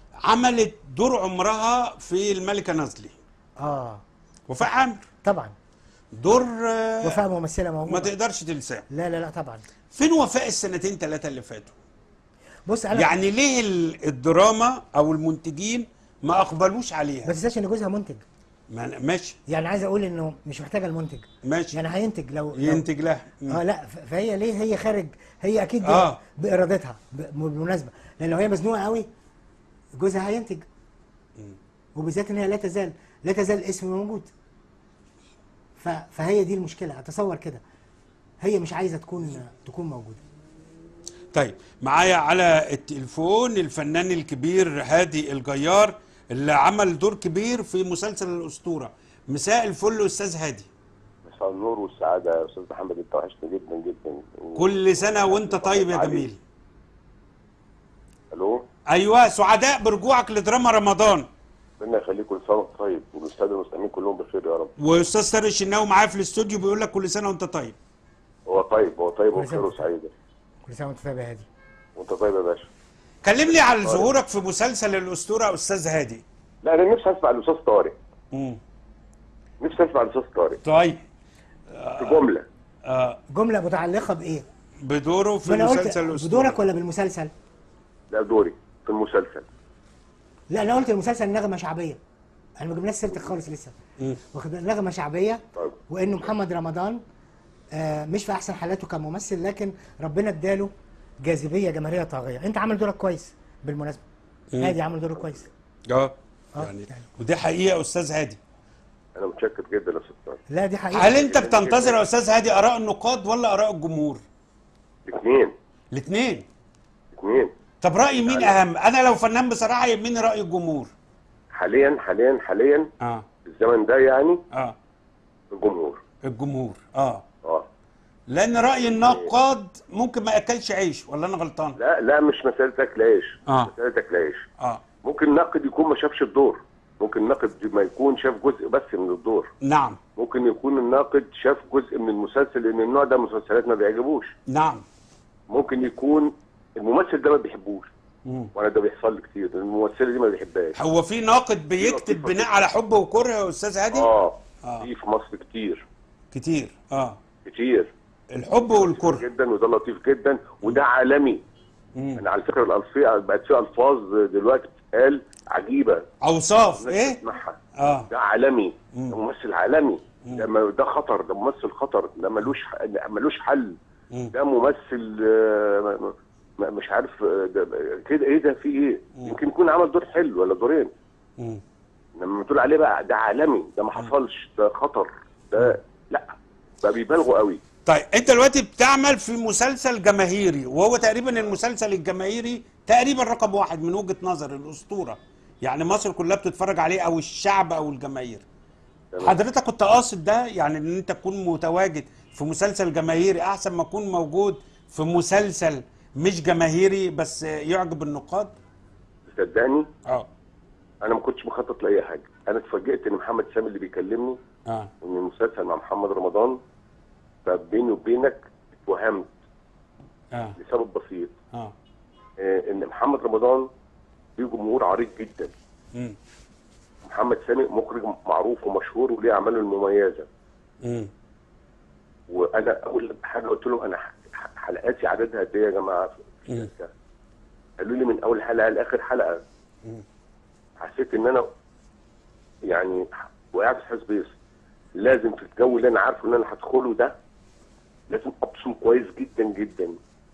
عملت دور عمرها في الملكه نازلي اه وفاء عامر طبعا دور آه، وفاء ممثله ما موهوبه تقدرش تنساه لا لا لا طبعا فين وفاء السنتين ثلاثه اللي فاتوا بص انا يعني ليه ال- الدراما او المنتجين ما اقبلوش عليها ما تنساش ان جوزها منتج ما أنا- ماشي يعني عايز اقول انه مش محتاجه المنتج ماشي يعني هينتج لو لو- ينتج لها مم. اه لا ف- فهي ليه هي خارج هي اكيد دي آه. بارادتها ب- بالمناسبه لان لو هي مزنوقه قوي جوزها هينتج وبالذات ان هي لا تزال لا تزال الاسم موجود ف... فهي دي المشكله اتصور كده هي مش عايزه تكون تكون موجوده طيب معايا على التليفون الفنان الكبير هادي الجيار اللي عمل دور كبير في مسلسل الاسطوره مساء الفل استاذ هادي مساء النور والسعادة يا أستاذ محمد أنت وحشني جدا جدا كل سنه وانت طيب يا علي. جميل ألو ايوه سعداء برجوعك لدراما رمضان ربنا يخليك كل سنة وأنت طيب والأستاذ المستمعين كلهم بخير يا رب واستاذ طارق الشناوي معايا في الاستوديو بيقول لك كل سنه وانت طيب هو طيب هو طيب كل وبخير سنة. وسعيد كل سنه وانت طيب يا هادي وأنت طيب يا باشا كلمني عن ظهورك في مسلسل الاسطوره استاذ هادي لا أنا نفسي أسمع الأستاذ طارق مم. نفسي أسمع الأستاذ طارق طيب في جملة آه جمله متعلقه بايه؟ بدوره في ما انا قلت مسلسل الاسطوره بدورك ولا بالمسلسل؟ لا دوري في المسلسل لا انا قلت المسلسل نغمه شعبيه انا ما جبناش سيرتك خالص لسه واخد بالك؟ نغمه شعبيه طيب. وانه محمد رمضان آه مش في احسن حالاته كممثل لكن ربنا اداله جاذبيه جماهيريه طاغيه انت عامل دورك كويس بالمناسبه هادي عامل دوره كويس اه آه، يعني يعني. ودي حقيقه يا استاذ هادي أنا متشكر جدا يا أستاذ طارق لا دي حقيقه هل انت بتنتظر يا استاذ هادي اراء النقاد ولا اراء الجمهور الاثنين الاثنين الاثنين طب راي مين اهم انا لو فنان بصراحه يهمني راي الجمهور حاليا حاليا حاليا اه في الزمن ده يعني اه الجمهور الجمهور اه اه لان راي النقاد ممكن ما ياكلش عيش ولا انا غلطان لا لا مش مسألة أكل عيش آه. مسألة أكل عيش اه ممكن ناقد يكون ما شافش الدور ممكن الناقد ما يكون شاف جزء بس من الدور نعم ممكن يكون الناقد شاف جزء من المسلسل لان النوع ده من المسلسلات ما بيعجبوش نعم ممكن يكون الممثل ده ما بيحبوش مم. وانا ده بيحصل لي كتير لأن الممثله دي ما بيحبهاش هو في ناقد بيكتب بناء على حب وكره يا استاذ هادي اه آه. في في مصر كتير كتير اه كتير الحب والكره جدا وده لطيف جدا وده عالمي مم. انا على فكره الالفيه بقت في الفاظ دلوقتي بتتقال عجيبه اوصاف الناس ايه تسمعها اه ده عالمي ده ممثل عالمي ده, ما- ده خطر ده ممثل خطر ده ملوش ح- ملوش حل مم. ده ممثل آه، م- م- مش عارف آه، ده كده ايه ده في ايه يمكن يكون عمل دور حلو ولا دورين مم. لما تقول عليه بقى ده عالمي ده ما حصلش ده خطر ده لا بقى بيبالغوا قوي طيب انت دلوقتي بتعمل في مسلسل جماهيري وهو تقريبا المسلسل الجماهيري تقريبا رقم واحد من وجهة نظر الاسطورة يعني مصر كلها بتتفرج عليه او الشعب او الجماهير تمام. حضرتك كنت قاصد ده يعني ان انت تكون متواجد في مسلسل جماهيري احسن ما اكون موجود في مسلسل مش جماهيري بس يعجب النقاد صدقني اه انا ما كنتش مخطط لاي حاجه انا اتفاجئت ان محمد سامي اللي بيكلمني اه ان المسلسل مع محمد رمضان فبيني وبينك اتوهمت اه لسبب بسيط اه آه، ان محمد رمضان ليه جمهور عريض جدا مم. محمد سامي مخرج معروف ومشهور وليه اعماله المميزه مم. وانا اول حاجه قلت لهم انا ح- ح- حلقاتي عددها قد ايه يا جماعه في مم. الشركة؟ قالوا لي من اول حلقه لاخر حلقه حسيت ان انا يعني وقعت في حزب لازم في الجو اللي انا عارفه ان انا هدخله ده لازم ابصم كويس جدا جدا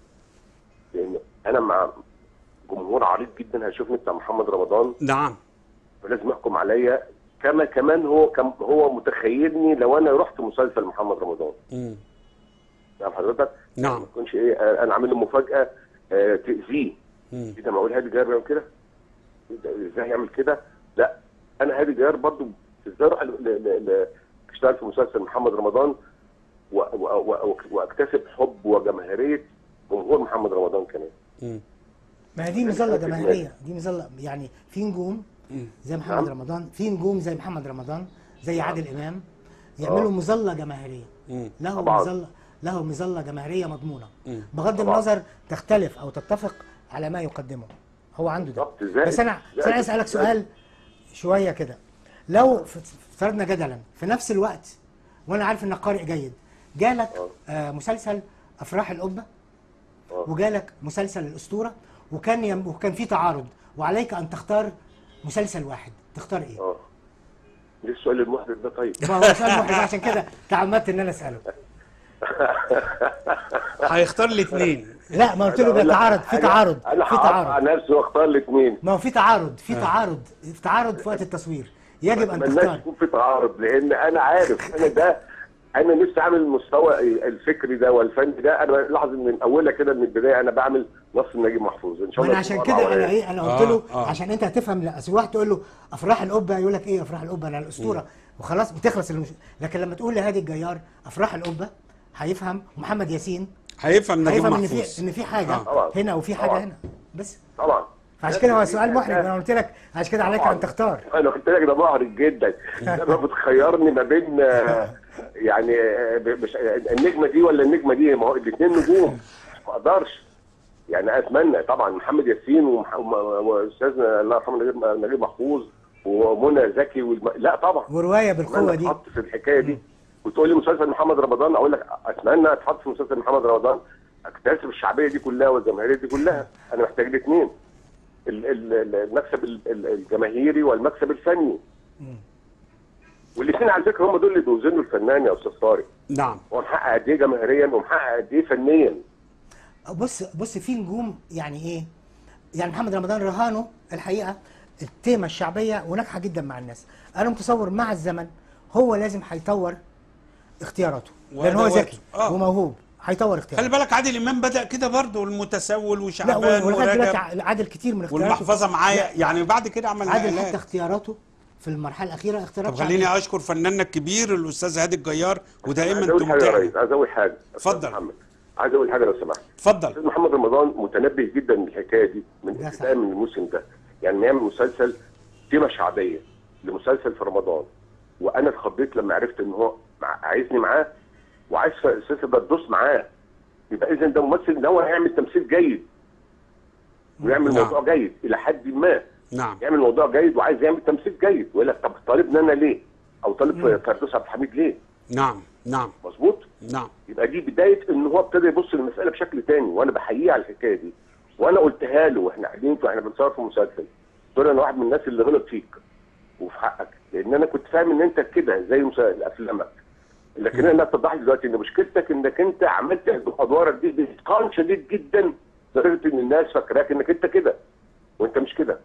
لان انا مع جمهور عريض جدا هيشوفني بتاع محمد رمضان نعم فلازم يحكم عليا كما كمان هو كم هو متخيلني لو انا رحت مسلسل محمد رمضان مم. فاهم حضرتك؟ نعم. ما تكونش ايه آه، انا عامل له مفاجاه آه، تاذيه مم. ايه ده معقول هادي جاير بيعمل كده؟ إيه ده، ازاي يعمل كده؟ لا انا هادي جاير برضو ازاي اروح ل- ل- ل- اشتغل في مسلسل محمد رمضان و- و- و- واكتسب حب وجماهيريه جمهور محمد رمضان كمان مم. ما هي دي مظله جماهيريه دي مظله يعني في نجوم زي محمد نعم. رمضان في نجوم زي محمد رمضان زي عادل امام يعملوا مظله جماهيريه مم. له طبعاً. مظله له مظله جماهيريه مضمونه مم. بغض طبعاً. النظر تختلف او تتفق على ما يقدمه هو عنده ده بالظبط، زائد- بس انا بس انا زائد- عايز اسالك زائد. سؤال شويه كده لو ف- افترضنا جدلا في نفس الوقت وانا عارف انك قارئ جيد جالك آه مسلسل افراح القبه آه. وجالك مسلسل الاسطوره وكان يم وكان في تعارض وعليك ان تختار مسلسل واحد تختار ايه؟ اه ليه السؤال المحرج ده طيب؟ ما هو سؤال محرج عشان كده تعمدت ان انا اساله هيختار الاثنين لا ما قلت له أنا أقول لك بيتعارض في حاجة، تعارض انا في هقطع تعارض نفسي واختار الاثنين ما هو في تعارض في تعارض في تعارض في وقت التصوير يجب ان ملناش تختار يكون في تعارض لان انا عارف انا ده انا نفسي اعمل المستوى الفكري ده والفني ده انا لاحظ من اولها كده من البدايه انا بعمل نص نجيب محفوظ ان شاء ما الله انا عشان تبقى كده أربعة انا وعشرين. ايه انا قلت له آه، آه. عشان انت هتفهم لا اصل واحد تقول له افراح القبه يقول لك ايه افراح القبه انا الاسطوره وخلاص بتخلص المش... لكن لما تقول لهادي الجيار افراح القبه هيفهم محمد ياسين هيفهم نجيب هيفهم ان محفوظ في ان في حاجه طبعا. هنا وفي حاجه طبعا. هنا بس طبعا فعشان كده هو سؤال محرج انا قلت لك عشان كده عليك ان تختار انا قلت لك ده محرج جدا لما بتخيرني ما بين آه، يعني آه، مش النجمه دي ولا النجمه دي ما هو الاثنين نجوم ما اقدرش يعني اتمنى طبعا محمد ياسين ومح- وم- واستاذنا الله يرحمه نجيب نجيب محفوظ ومنى زكي والم... لا طبعا وروايه بالقوه اتمنى دي اتحط في الحكايه دي وتقول لي مسلسل محمد رمضان اقول لك اتمنى اتحط في مسلسل محمد رمضان اكتسب الشعبيه دي كلها والجماهيريه دي كلها انا محتاج الاثنين ال- ال- ال- المكسب ال- ال- الجماهيري والمكسب الفني والاثنين على فكره هم دول اللي بيوزنوا الفنان يا استاذ طارق نعم هو محقق قد ايه جماهيريا ومحقق قد ايه فنيا بص بص في نجوم يعني ايه يعني محمد رمضان رهانه الحقيقه التيمه الشعبيه وناجحه جدا مع الناس انا متصور مع الزمن هو لازم هيطور اختياراته لان هو وأدواته. ذكي آه. وموهوب هيطور خلي اختياراته بالك عادل امام بدا كده برضه المتسول لا وشعبان ولغايه دلوقتي ورجب عادل كتير من اختياراته والمحفظه معايا يعني بعد كده عمل عادل نقلات. حتى اختياراته في المرحله الاخيره اختيارات طب خليني شعبية. اشكر فناننا الكبير الاستاذ هادي الجيار ودائما عايز اقول انتم حاجه يا متابعين. ريس عايز اقول حاجه أستاذ اتفضل. محمد عايز اقول حاجه لو سمحت اتفضل استاذ محمد رمضان متنبه جدا من الحكايه دي من ده ابتداء صح. من الموسم ده يعني نعمل مسلسل تيمه شعبيه لمسلسل في رمضان وانا اتخضيت لما عرفت ان هو مع- عايزني معاه وعايز اساسا بدوس معاه يبقى اذا ده ممثل ده هو هيعمل تمثيل جيد ويعمل نعم. موضوع جيد الى حد ما نعم يعمل موضوع جيد وعايز يعمل تمثيل جيد ويقول لك طب طالبني انا ليه؟ او طالب فردوس عبد الحميد ليه؟ نعم نعم مظبوط؟ نعم يبقى دي بدايه ان هو ابتدى يبص للمساله بشكل تاني وانا بحييه على الحكايه دي وانا قلتها له واحنا قاعدين واحنا بنصور في مسلسل قلت له انا واحد من الناس اللي غلط فيك وفي حقك لان انا كنت فاهم ان انت كده زي مسا- افلامك لكن انا اتضح لي دلوقتي ان مشكلتك انك انت عملت ادوارك دي باتقان شديد جدا لدرجه ان الناس فاكراك انك انت كده وانت مش كده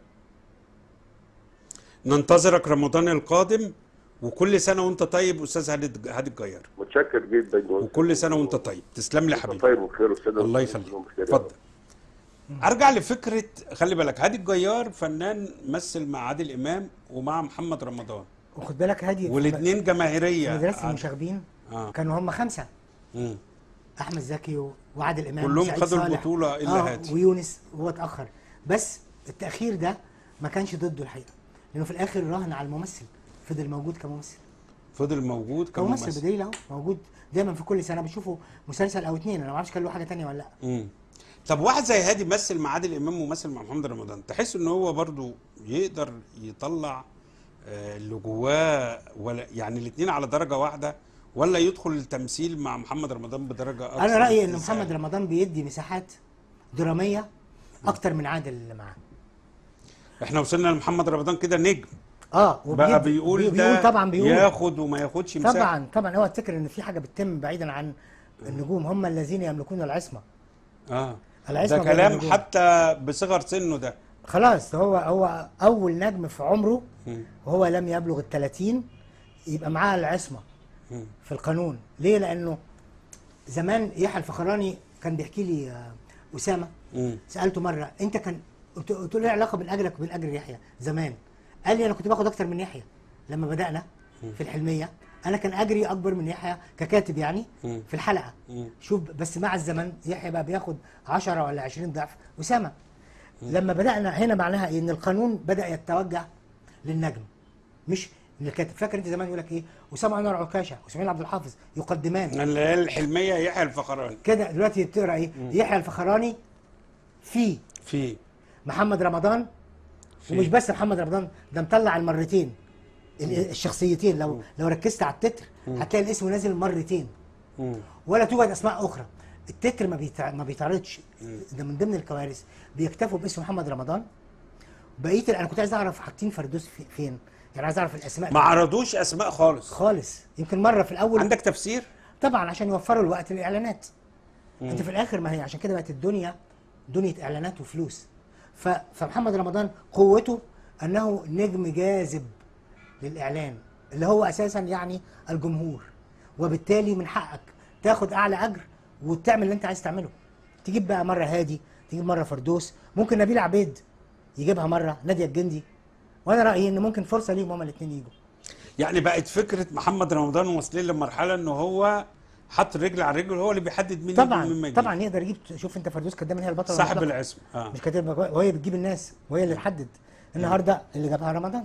ننتظرك رمضان القادم وكل سنه وانت طيب استاذ هادي هادي الجيار متشكر جدا وكل سنه وانت طيب تسلم لي وانت حبيبي طيب وبخير والساده الله المسلمين يخليك كلهم بخير يا رب. اتفضل ارجع لفكره خلي بالك هادي الجيار فنان مثل مع عادل امام ومع محمد رمضان وخد بالك هادي في والاثنين في جماهيريه مدرسه المشاغبين آه. كانوا هم خمسه مم. احمد زكي و- وعادل امام كلهم وسعيد خدوا صالح. البطولة إلا آه هادي. ويونس وهو اتاخر بس التاخير ده ما كانش ضده الحقيقه لانه في الاخر راهن على الممثل فضل موجود كممثل فضل موجود كممثل كممثل بدليل اهو موجود دايما في كل سنه بشوفه مسلسل او اتنين انا ما اعرفش كان له حاجه تانية ولا لا مم. طب واحد زي هادي مثل مع عادل امام ومثل مع محمد رمضان تحس ان هو برضو يقدر يطلع آه، اللي جواه ولا يعني الاثنين على درجه واحده ولا يدخل التمثيل مع محمد رمضان بدرجه اكثر انا رايي ان اتساع؟ محمد رمضان بيدي مساحات دراميه اكتر من عادل اللي معاه احنا وصلنا لمحمد رمضان كده نجم اه بقى بيقول بي- ده بيقول طبعا بيقول ياخد وما ياخدش مساحه طبعا طبعا اوعى تفتكر ان في حاجه بتتم بعيدا عن النجوم هم الذين يملكون العصمه اه العصمة ده بين كلام النجوم. حتى بصغر سنه ده خلاص هو هو اول نجم في عمره مم. وهو لم يبلغ ال 30 يبقى معاه العصمه مم. في القانون ليه لانه زمان يحيى الفخراني كان بيحكي لي آه، اسامه مم. سالته مره انت كان قلت قلت له ايه العلاقه بين اجرك وبين اجر يحيى زمان قال لي انا كنت باخد اكتر من يحيى لما بدانا في الحلميه انا كان اجري اكبر من يحيى ككاتب يعني مم. في الحلقه مم. شوف بس مع الزمن يحيى بقى بياخد 10 ولا 20 ضعف اسامه لما بدانا هنا معناها ايه ان القانون بدا يتوجه للنجم مش للكاتب فاكر انت زمان يقول لك ايه اسامه انور عكاشه واسماعيل عبد الحافظ يقدمان اللي هي الحلميه يحيى الفخراني كده دلوقتي تقرا ايه يحيى الفخراني في في محمد رمضان في. ومش بس محمد رمضان ده مطلع المرتين ال- الشخصيتين لو لو ركزت على التتر هتلاقي الاسم نازل مرتين مم. ولا توجد اسماء اخرى التتر ما بيتع... ما بيتعرضش ده من ضمن الكوارث بيكتفوا باسم محمد رمضان بقيه ال- انا كنت عايز اعرف حاطين فردوس في... فين يعني عايز اعرف الاسماء ما عرضوش اسماء خالص خالص يمكن مره في الاول عندك تفسير طبعا عشان يوفروا الوقت للاعلانات انت في الاخر ما هي عشان كده بقت الدنيا دنيا اعلانات وفلوس ف... فمحمد رمضان قوته انه نجم جاذب للاعلان اللي هو اساسا يعني الجمهور وبالتالي من حقك تاخد اعلى اجر وتعمل اللي انت عايز تعمله تجيب بقى مره هادي تجيب مره فردوس ممكن نبيل عبيد يجيبها مره ناديه الجندي وانا رايي ان ممكن فرصه ليهم هما الاثنين يجوا يعني بقت فكره محمد رمضان واصلين لمرحله ان هو حط الرجل على الرجل هو اللي بيحدد مين يجي ومين ما طبعا يجيش. طبعا يقدر يجيب شوف انت فردوس كانت دايما هي البطله صاحب المطلقة. العصم اه مش كاتبها وهي بتجيب الناس وهي اللي تحدد النهارده اللي جابها رمضان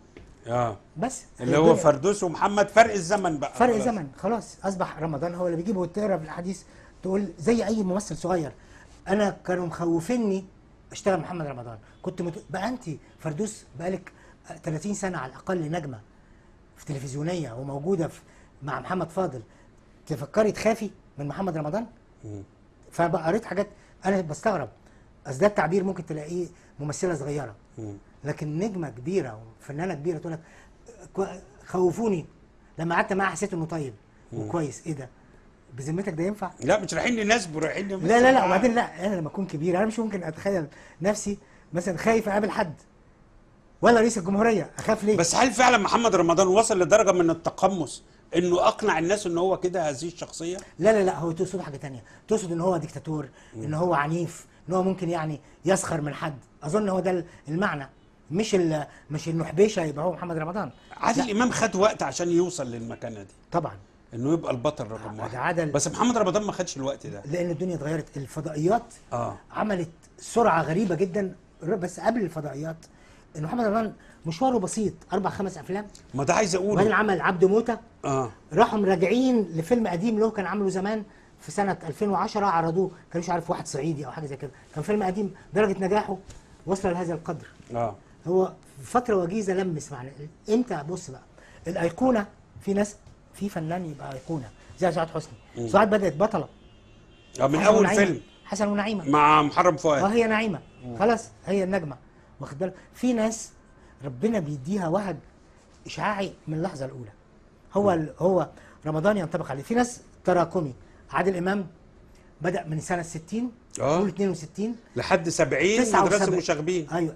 اه بس اللي هو فردوس ومحمد فرق الزمن بقى فرق خلاص. زمن خلاص اصبح رمضان هو اللي بيجيبه وتقرا في الاحاديث تقول زي اي ممثل صغير انا كانوا مخوفيني اشتغل محمد رمضان كنت مت... بقى انت فردوس بقالك 30 سنه على الاقل نجمه في تلفزيونيه وموجوده في مع محمد فاضل تفكري تخافي من محمد رمضان فبقى قريت حاجات انا بستغرب اصل ده التعبير ممكن تلاقيه ممثله صغيره لكن نجمه كبيره وفنانه كبيره تقول لك كو- خوفوني لما قعدت معاها حسيت انه طيب وكويس ايه ده بذمتك ده ينفع لا مش رايحين نناسبه رايحين نمثل لا لا لا معاه. وبعدين لا انا لما اكون كبير انا مش ممكن اتخيل نفسي مثلا خايف اقابل حد ولا رئيس الجمهوريه اخاف ليه بس هل فعلا محمد رمضان وصل لدرجه من التقمص انه اقنع الناس ان هو كده هذه الشخصيه لا لا لا هو تقصد حاجه تانية تقصد ان هو ديكتاتور ان هو عنيف ان هو ممكن يعني يسخر من حد اظن هو ده المعنى مش ال- مش انه حبيشه يبقى هو محمد رمضان عادل امام خد وقت عشان يوصل للمكانه دي طبعا انه يبقى البطل رقم ده واحد عدل. بس محمد رمضان ما خدش الوقت ده لان الدنيا اتغيرت الفضائيات اه عملت سرعه غريبه جدا بس قبل الفضائيات ان محمد رمضان مشواره بسيط اربع خمس افلام ما ده عايز وبعدين اقوله عمل عبد موته اه راحوا راجعين لفيلم قديم له كان عامله زمان في سنه 2010 عرضوه كان مش عارف واحد صعيدي او حاجه زي كده كان فيلم قديم درجه نجاحه وصل لهذا القدر اه هو في فتره وجيزه لمس معنا امتى بص بقى الايقونه في ناس في فنان يبقى ايقونه زي سعاد حسني سعاد بدات بطله آه، من حسن اول ونعيمة. فيلم حسن ونعيمه مع محرم اه فؤاد هي نعيمه خلاص هي النجمه واخد بالك في ناس ربنا بيديها وهج اشعاعي من اللحظه الاولى هو ال- هو رمضان ينطبق عليه في ناس تراكمي عادل امام بدا من سنه 60 آه. قول 62 لحد 70 مدرسه 79 المشاغبين ايوه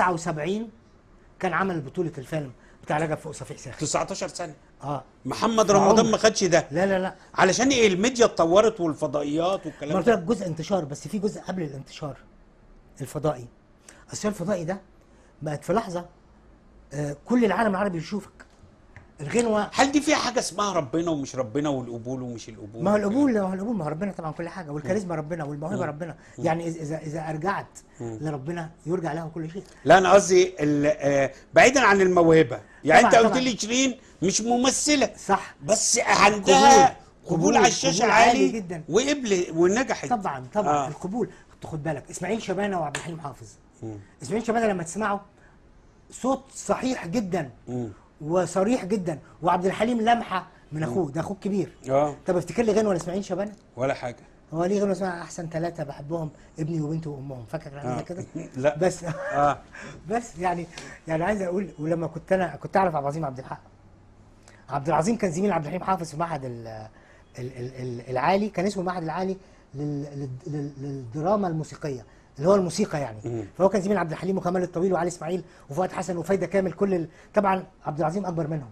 79 كان عمل بطوله الفيلم بتاع رجب فوق صفيح ساخر 19 سنه اه محمد في رمضان عمر. ما خدش ده لا لا لا علشان ايه الميديا اتطورت والفضائيات ما والكلام قلت ده لك جزء انتشار بس في جزء قبل الانتشار الفضائي اصل الفضائي ده بقت في لحظه آه كل العالم العربي يشوفك الغنوه هل دي فيها حاجه اسمها ربنا ومش ربنا والقبول ومش القبول ما هو القبول ما هو القبول ما هو ربنا طبعا كل حاجه والكاريزما ربنا والموهبه ربنا يعني إذا- اذا اذا ارجعت لربنا يرجع له كل شيء لا انا قصدي ال- آه، بعيدا عن الموهبه يعني طبعاً، انت قلت طبعاً. لي شيرين مش ممثله صح بس عندها قبول. قبول قبول. على الشاشه قبول عالي عالي جدا. وقبل ونجحت طبعا طبعا آه. آه. القبول خد بالك اسماعيل شبانه وعبد الحليم حافظ اسماعيل شبانه لما تسمعه صوت صحيح جدا وصريح جدا وعبد الحليم لمحه من اخوه ده اخوك كبير اه طب افتكر لي غنوه لاسماعيل شبانه ولا حاجه هو ليه غنوه اسمها احسن ثلاثه بحبهم ابني وبنته وامهم فاكر حاجه آه. زي كده لا. بس اه بس يعني يعني عايز اقول ولما كنت انا كنت اعرف عبد العظيم عبد الحق عبد العظيم كان زميل عبد الحليم حافظ في معهد ال ال ال ال العالي كان اسمه المعهد العالي لل لل لل للدراما الموسيقيه اللي هو الموسيقى يعني فهو كان زميل عبد الحليم وكمال الطويل وعلي اسماعيل وفؤاد حسن وفايده كامل كل ال... طبعا عبد العظيم اكبر منهم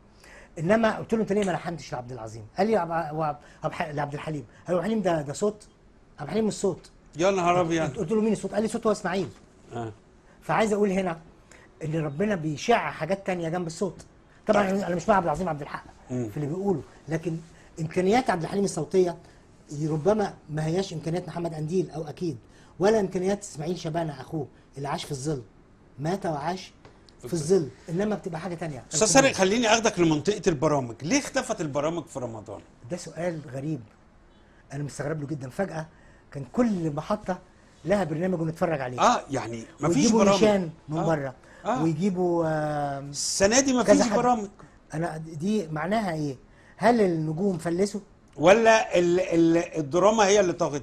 انما قلت له انت ليه ما لحنتش لعبد العظيم؟ قال لي عب- وعب- عب- لعبد الحليم قال له عبد الحليم ده ده صوت عبد الحليم مش صوت يا نهار ابيض قلت له مين الصوت؟ قال لي صوت هو اسماعيل آه. فعايز اقول هنا ان ربنا بيشع حاجات تانية جنب الصوت طبعا انا مش مع عبد العظيم عبد الحق في اللي بيقوله لكن امكانيات عبد الحليم الصوتيه ربما ما هياش امكانيات محمد قنديل او اكيد ولا امكانيات اسماعيل شبانه اخوه اللي عاش في الظل مات وعاش في الظل انما بتبقى حاجه تانية استاذ سارق خليني اخدك لمنطقه البرامج ليه اختفت البرامج في رمضان ده سؤال غريب انا مستغرب له جدا فجاه كان كل محطه لها برنامج ونتفرج عليه اه يعني مفيش ويجيبوا برامج نيشان من آه. بره آه. ويجيبوا آه السنه دي كذا مفيش حد. برامج انا دي معناها ايه هل النجوم فلسوا ولا ال ال الدراما هي اللي طغت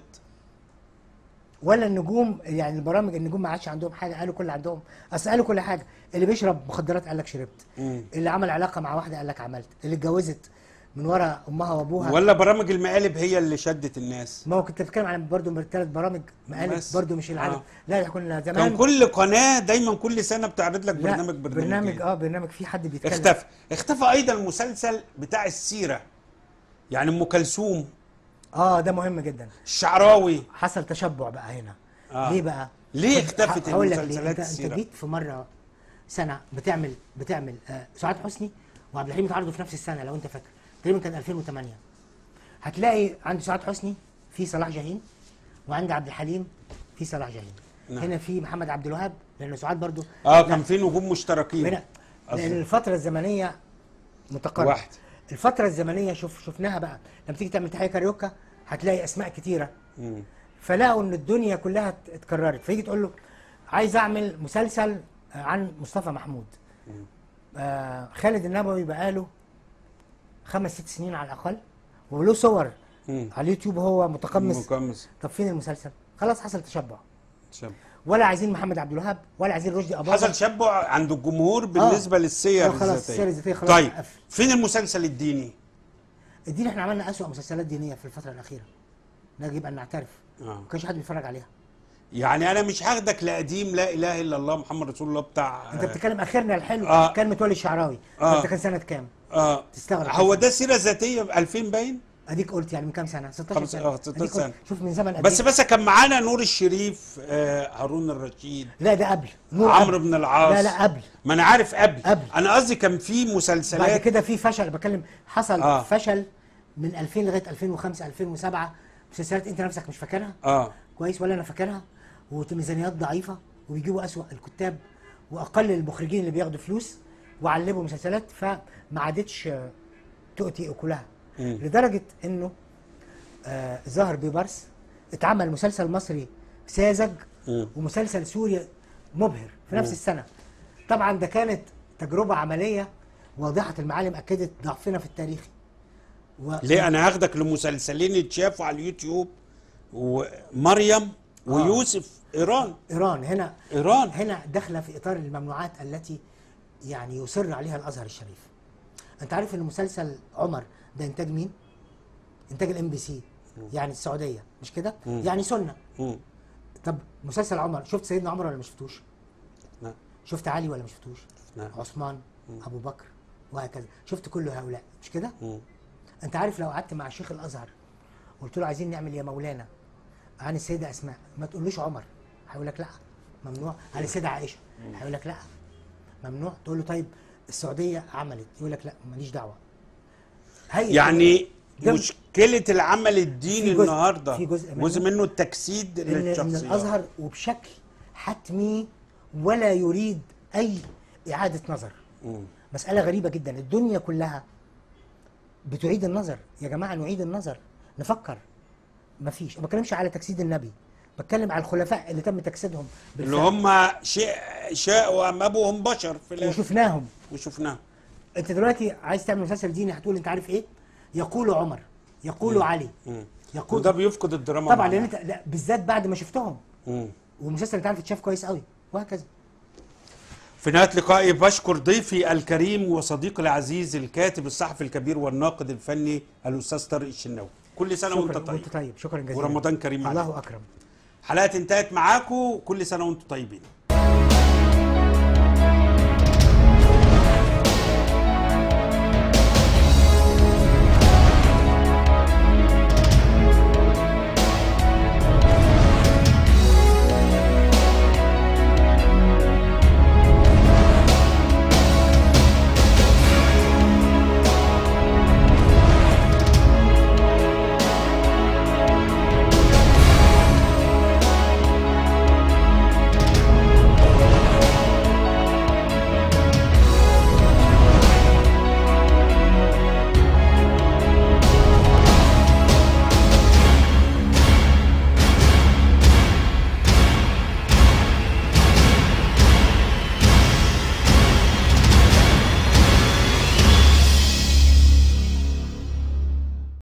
ولا النجوم يعني البرامج النجوم ما عادش عندهم حاجه قالوا كل اللي عندهم اصل قالوا كل حاجه اللي بيشرب مخدرات قال لك شربت مم. اللي عمل علاقه مع واحده قال لك عملت اللي اتجوزت من ورا امها وابوها ولا برامج المقالب هي اللي شدت الناس ما هو كنت بتكلم عن برضه ثلاث برامج مقالب بس. برضه مش العدد آه. لا كنا زمان كان كل قناه دايما كل سنه بتعرض لك لا، برنامج برنامج برنامج اه برنامج فيه حد بيتكلم اختفى اختفى ايضا المسلسل بتاع السيره يعني ام كلثوم اه ده مهم جدا الشعراوي حصل تشبع بقى هنا آه. ليه بقى ليه خد- اختفت هقول لك ليه المسلسلات انت, انت السيرة؟ جيت في مره سنه بتعمل بتعمل آه سعاد حسني وعبد الحليم اتعرضوا في نفس السنه لو انت فاكر تقريبا كان 2008 هتلاقي عند سعاد حسني في صلاح جاهين وعند عبد الحليم في صلاح جاهين نعم. هنا في محمد عبد الوهاب لان سعاد برضو اه لا، كان في نجوم مشتركين هنا لان قصدي. الفتره الزمنيه متقاربه واحد. الفتره الزمنيه شوف شفناها بقى لما تيجي تعمل تحيه كاريوكا هتلاقي اسماء كتيره مم. فلقوا ان الدنيا كلها ات- اتكررت فيجي تقول له عايز اعمل مسلسل عن مصطفى محمود آه خالد النبوي بقاله خمس ست سنين على الاقل وله صور مم. على اليوتيوب هو متقمص مقمص طب فين المسلسل خلاص حصل تشبع شاب. ولا عايزين محمد عبد الوهاب ولا عايزين رشدي اباظه حصل تشبع عند الجمهور بالنسبه للسير آه، خلاص، الذاتيه السير الذاتية خلاص طيب قفل. فين المسلسل الديني الدين احنا عملنا اسوأ مسلسلات دينيه في الفتره الاخيره نجب ان نعترف آه. ما كانش حد بيتفرج عليها يعني انا مش هاخدك لقديم لا اله الا الله محمد رسول الله بتاع انت بتتكلم اخرنا الحلو آه. كان متولي الشعراوي آه. انت كان سنه كام اه تستغرب هو ده سيره ذاتيه ب 2000 باين اديك قلت يعني من كام سنه 16 خمس- سنه آه، 16 أديك قلت. سنة. شوف من زمن قد بس إيه. بس كان معانا نور الشريف آه هارون الرشيد لا ده قبل نور عمرو قبل. بن العاص لا لا قبل ما انا عارف قبل قبل. انا قصدي كان في بعد مسلسلات كده في فشل بتكلم حصل آه. آه. فشل من 2000 لغايه 2005 2007 مسلسلات انت نفسك مش فاكرها اه كويس ولا انا فاكرها وميزانيات ضعيفه وبيجيبوا اسوأ الكتاب واقل المخرجين اللي بياخدوا فلوس وعلبوا مسلسلات فما عادتش آه، تؤتي اكلها لدرجه انه آه ظهر بيبرس اتعمل مسلسل مصري ساذج مم. ومسلسل سوري مبهر في نفس السنه طبعا ده كانت تجربه عمليه واضحه المعالم اكدت ضعفنا في التاريخ و... ليه انا هاخدك لمسلسلين اتشافوا على اليوتيوب ومريم ويوسف ايران ايران هنا إيران. هنا داخله في اطار الممنوعات التي يعني يصر عليها الازهر الشريف انت عارف ان مسلسل عمر ده انتاج مين انتاج الام بي سي يعني السعوديه مش كده يعني سنه مم. طب مسلسل عمر شفت سيدنا عمر ولا ما شفتوش نعم. شفت علي ولا ما شفتوش نعم. عثمان ابو بكر وهكذا شفت كل هؤلاء مش كده مم. انت عارف لو قعدت مع شيخ الازهر قلت له عايزين نعمل يا مولانا عن السيده اسماء ما تقولوش عمر هيقول لك لا ممنوع عن السيده عائشه هيقول لك لا ممنوع تقول له طيب السعوديه عملت يقول لك لا ماليش دعوه هي يعني ده- مشكله العمل الديني في جزء- النهارده في جزء منه- جزء منه التجسيد ان, إن للشخصيات الازهر وبشكل حتمي ولا يريد اي اعاده نظر مم. مساله غريبه جدا الدنيا كلها بتعيد النظر يا جماعه نعيد النظر نفكر مفيش ما بتكلمش على تجسيد النبي بتكلم على الخلفاء اللي تم تجسيدهم اللي بالفعل هم شيء شاءوا ام ابوهم بشر في الاخر وشفناهم وشفناه انت دلوقتي عايز تعمل مسلسل ديني هتقول انت عارف ايه يقول عمر يقول علي مم. يقول وده بيفقد الدراما طبعا لان معناها. انت لا بالذات بعد ما شفتهم مم. والمسلسل انت عارف اتشاف كويس قوي وهكذا في نهايه لقائي بشكر ضيفي الكريم وصديقي العزيز الكاتب الصحفي الكبير والناقد الفني الاستاذ طارق الشناوي كل سنه وانت شكرا طيب وانت طيب شكرا جزيلا ورمضان كريم عليك. الله اكرم حلقه انتهت معاكم كل سنه وانتم طيبين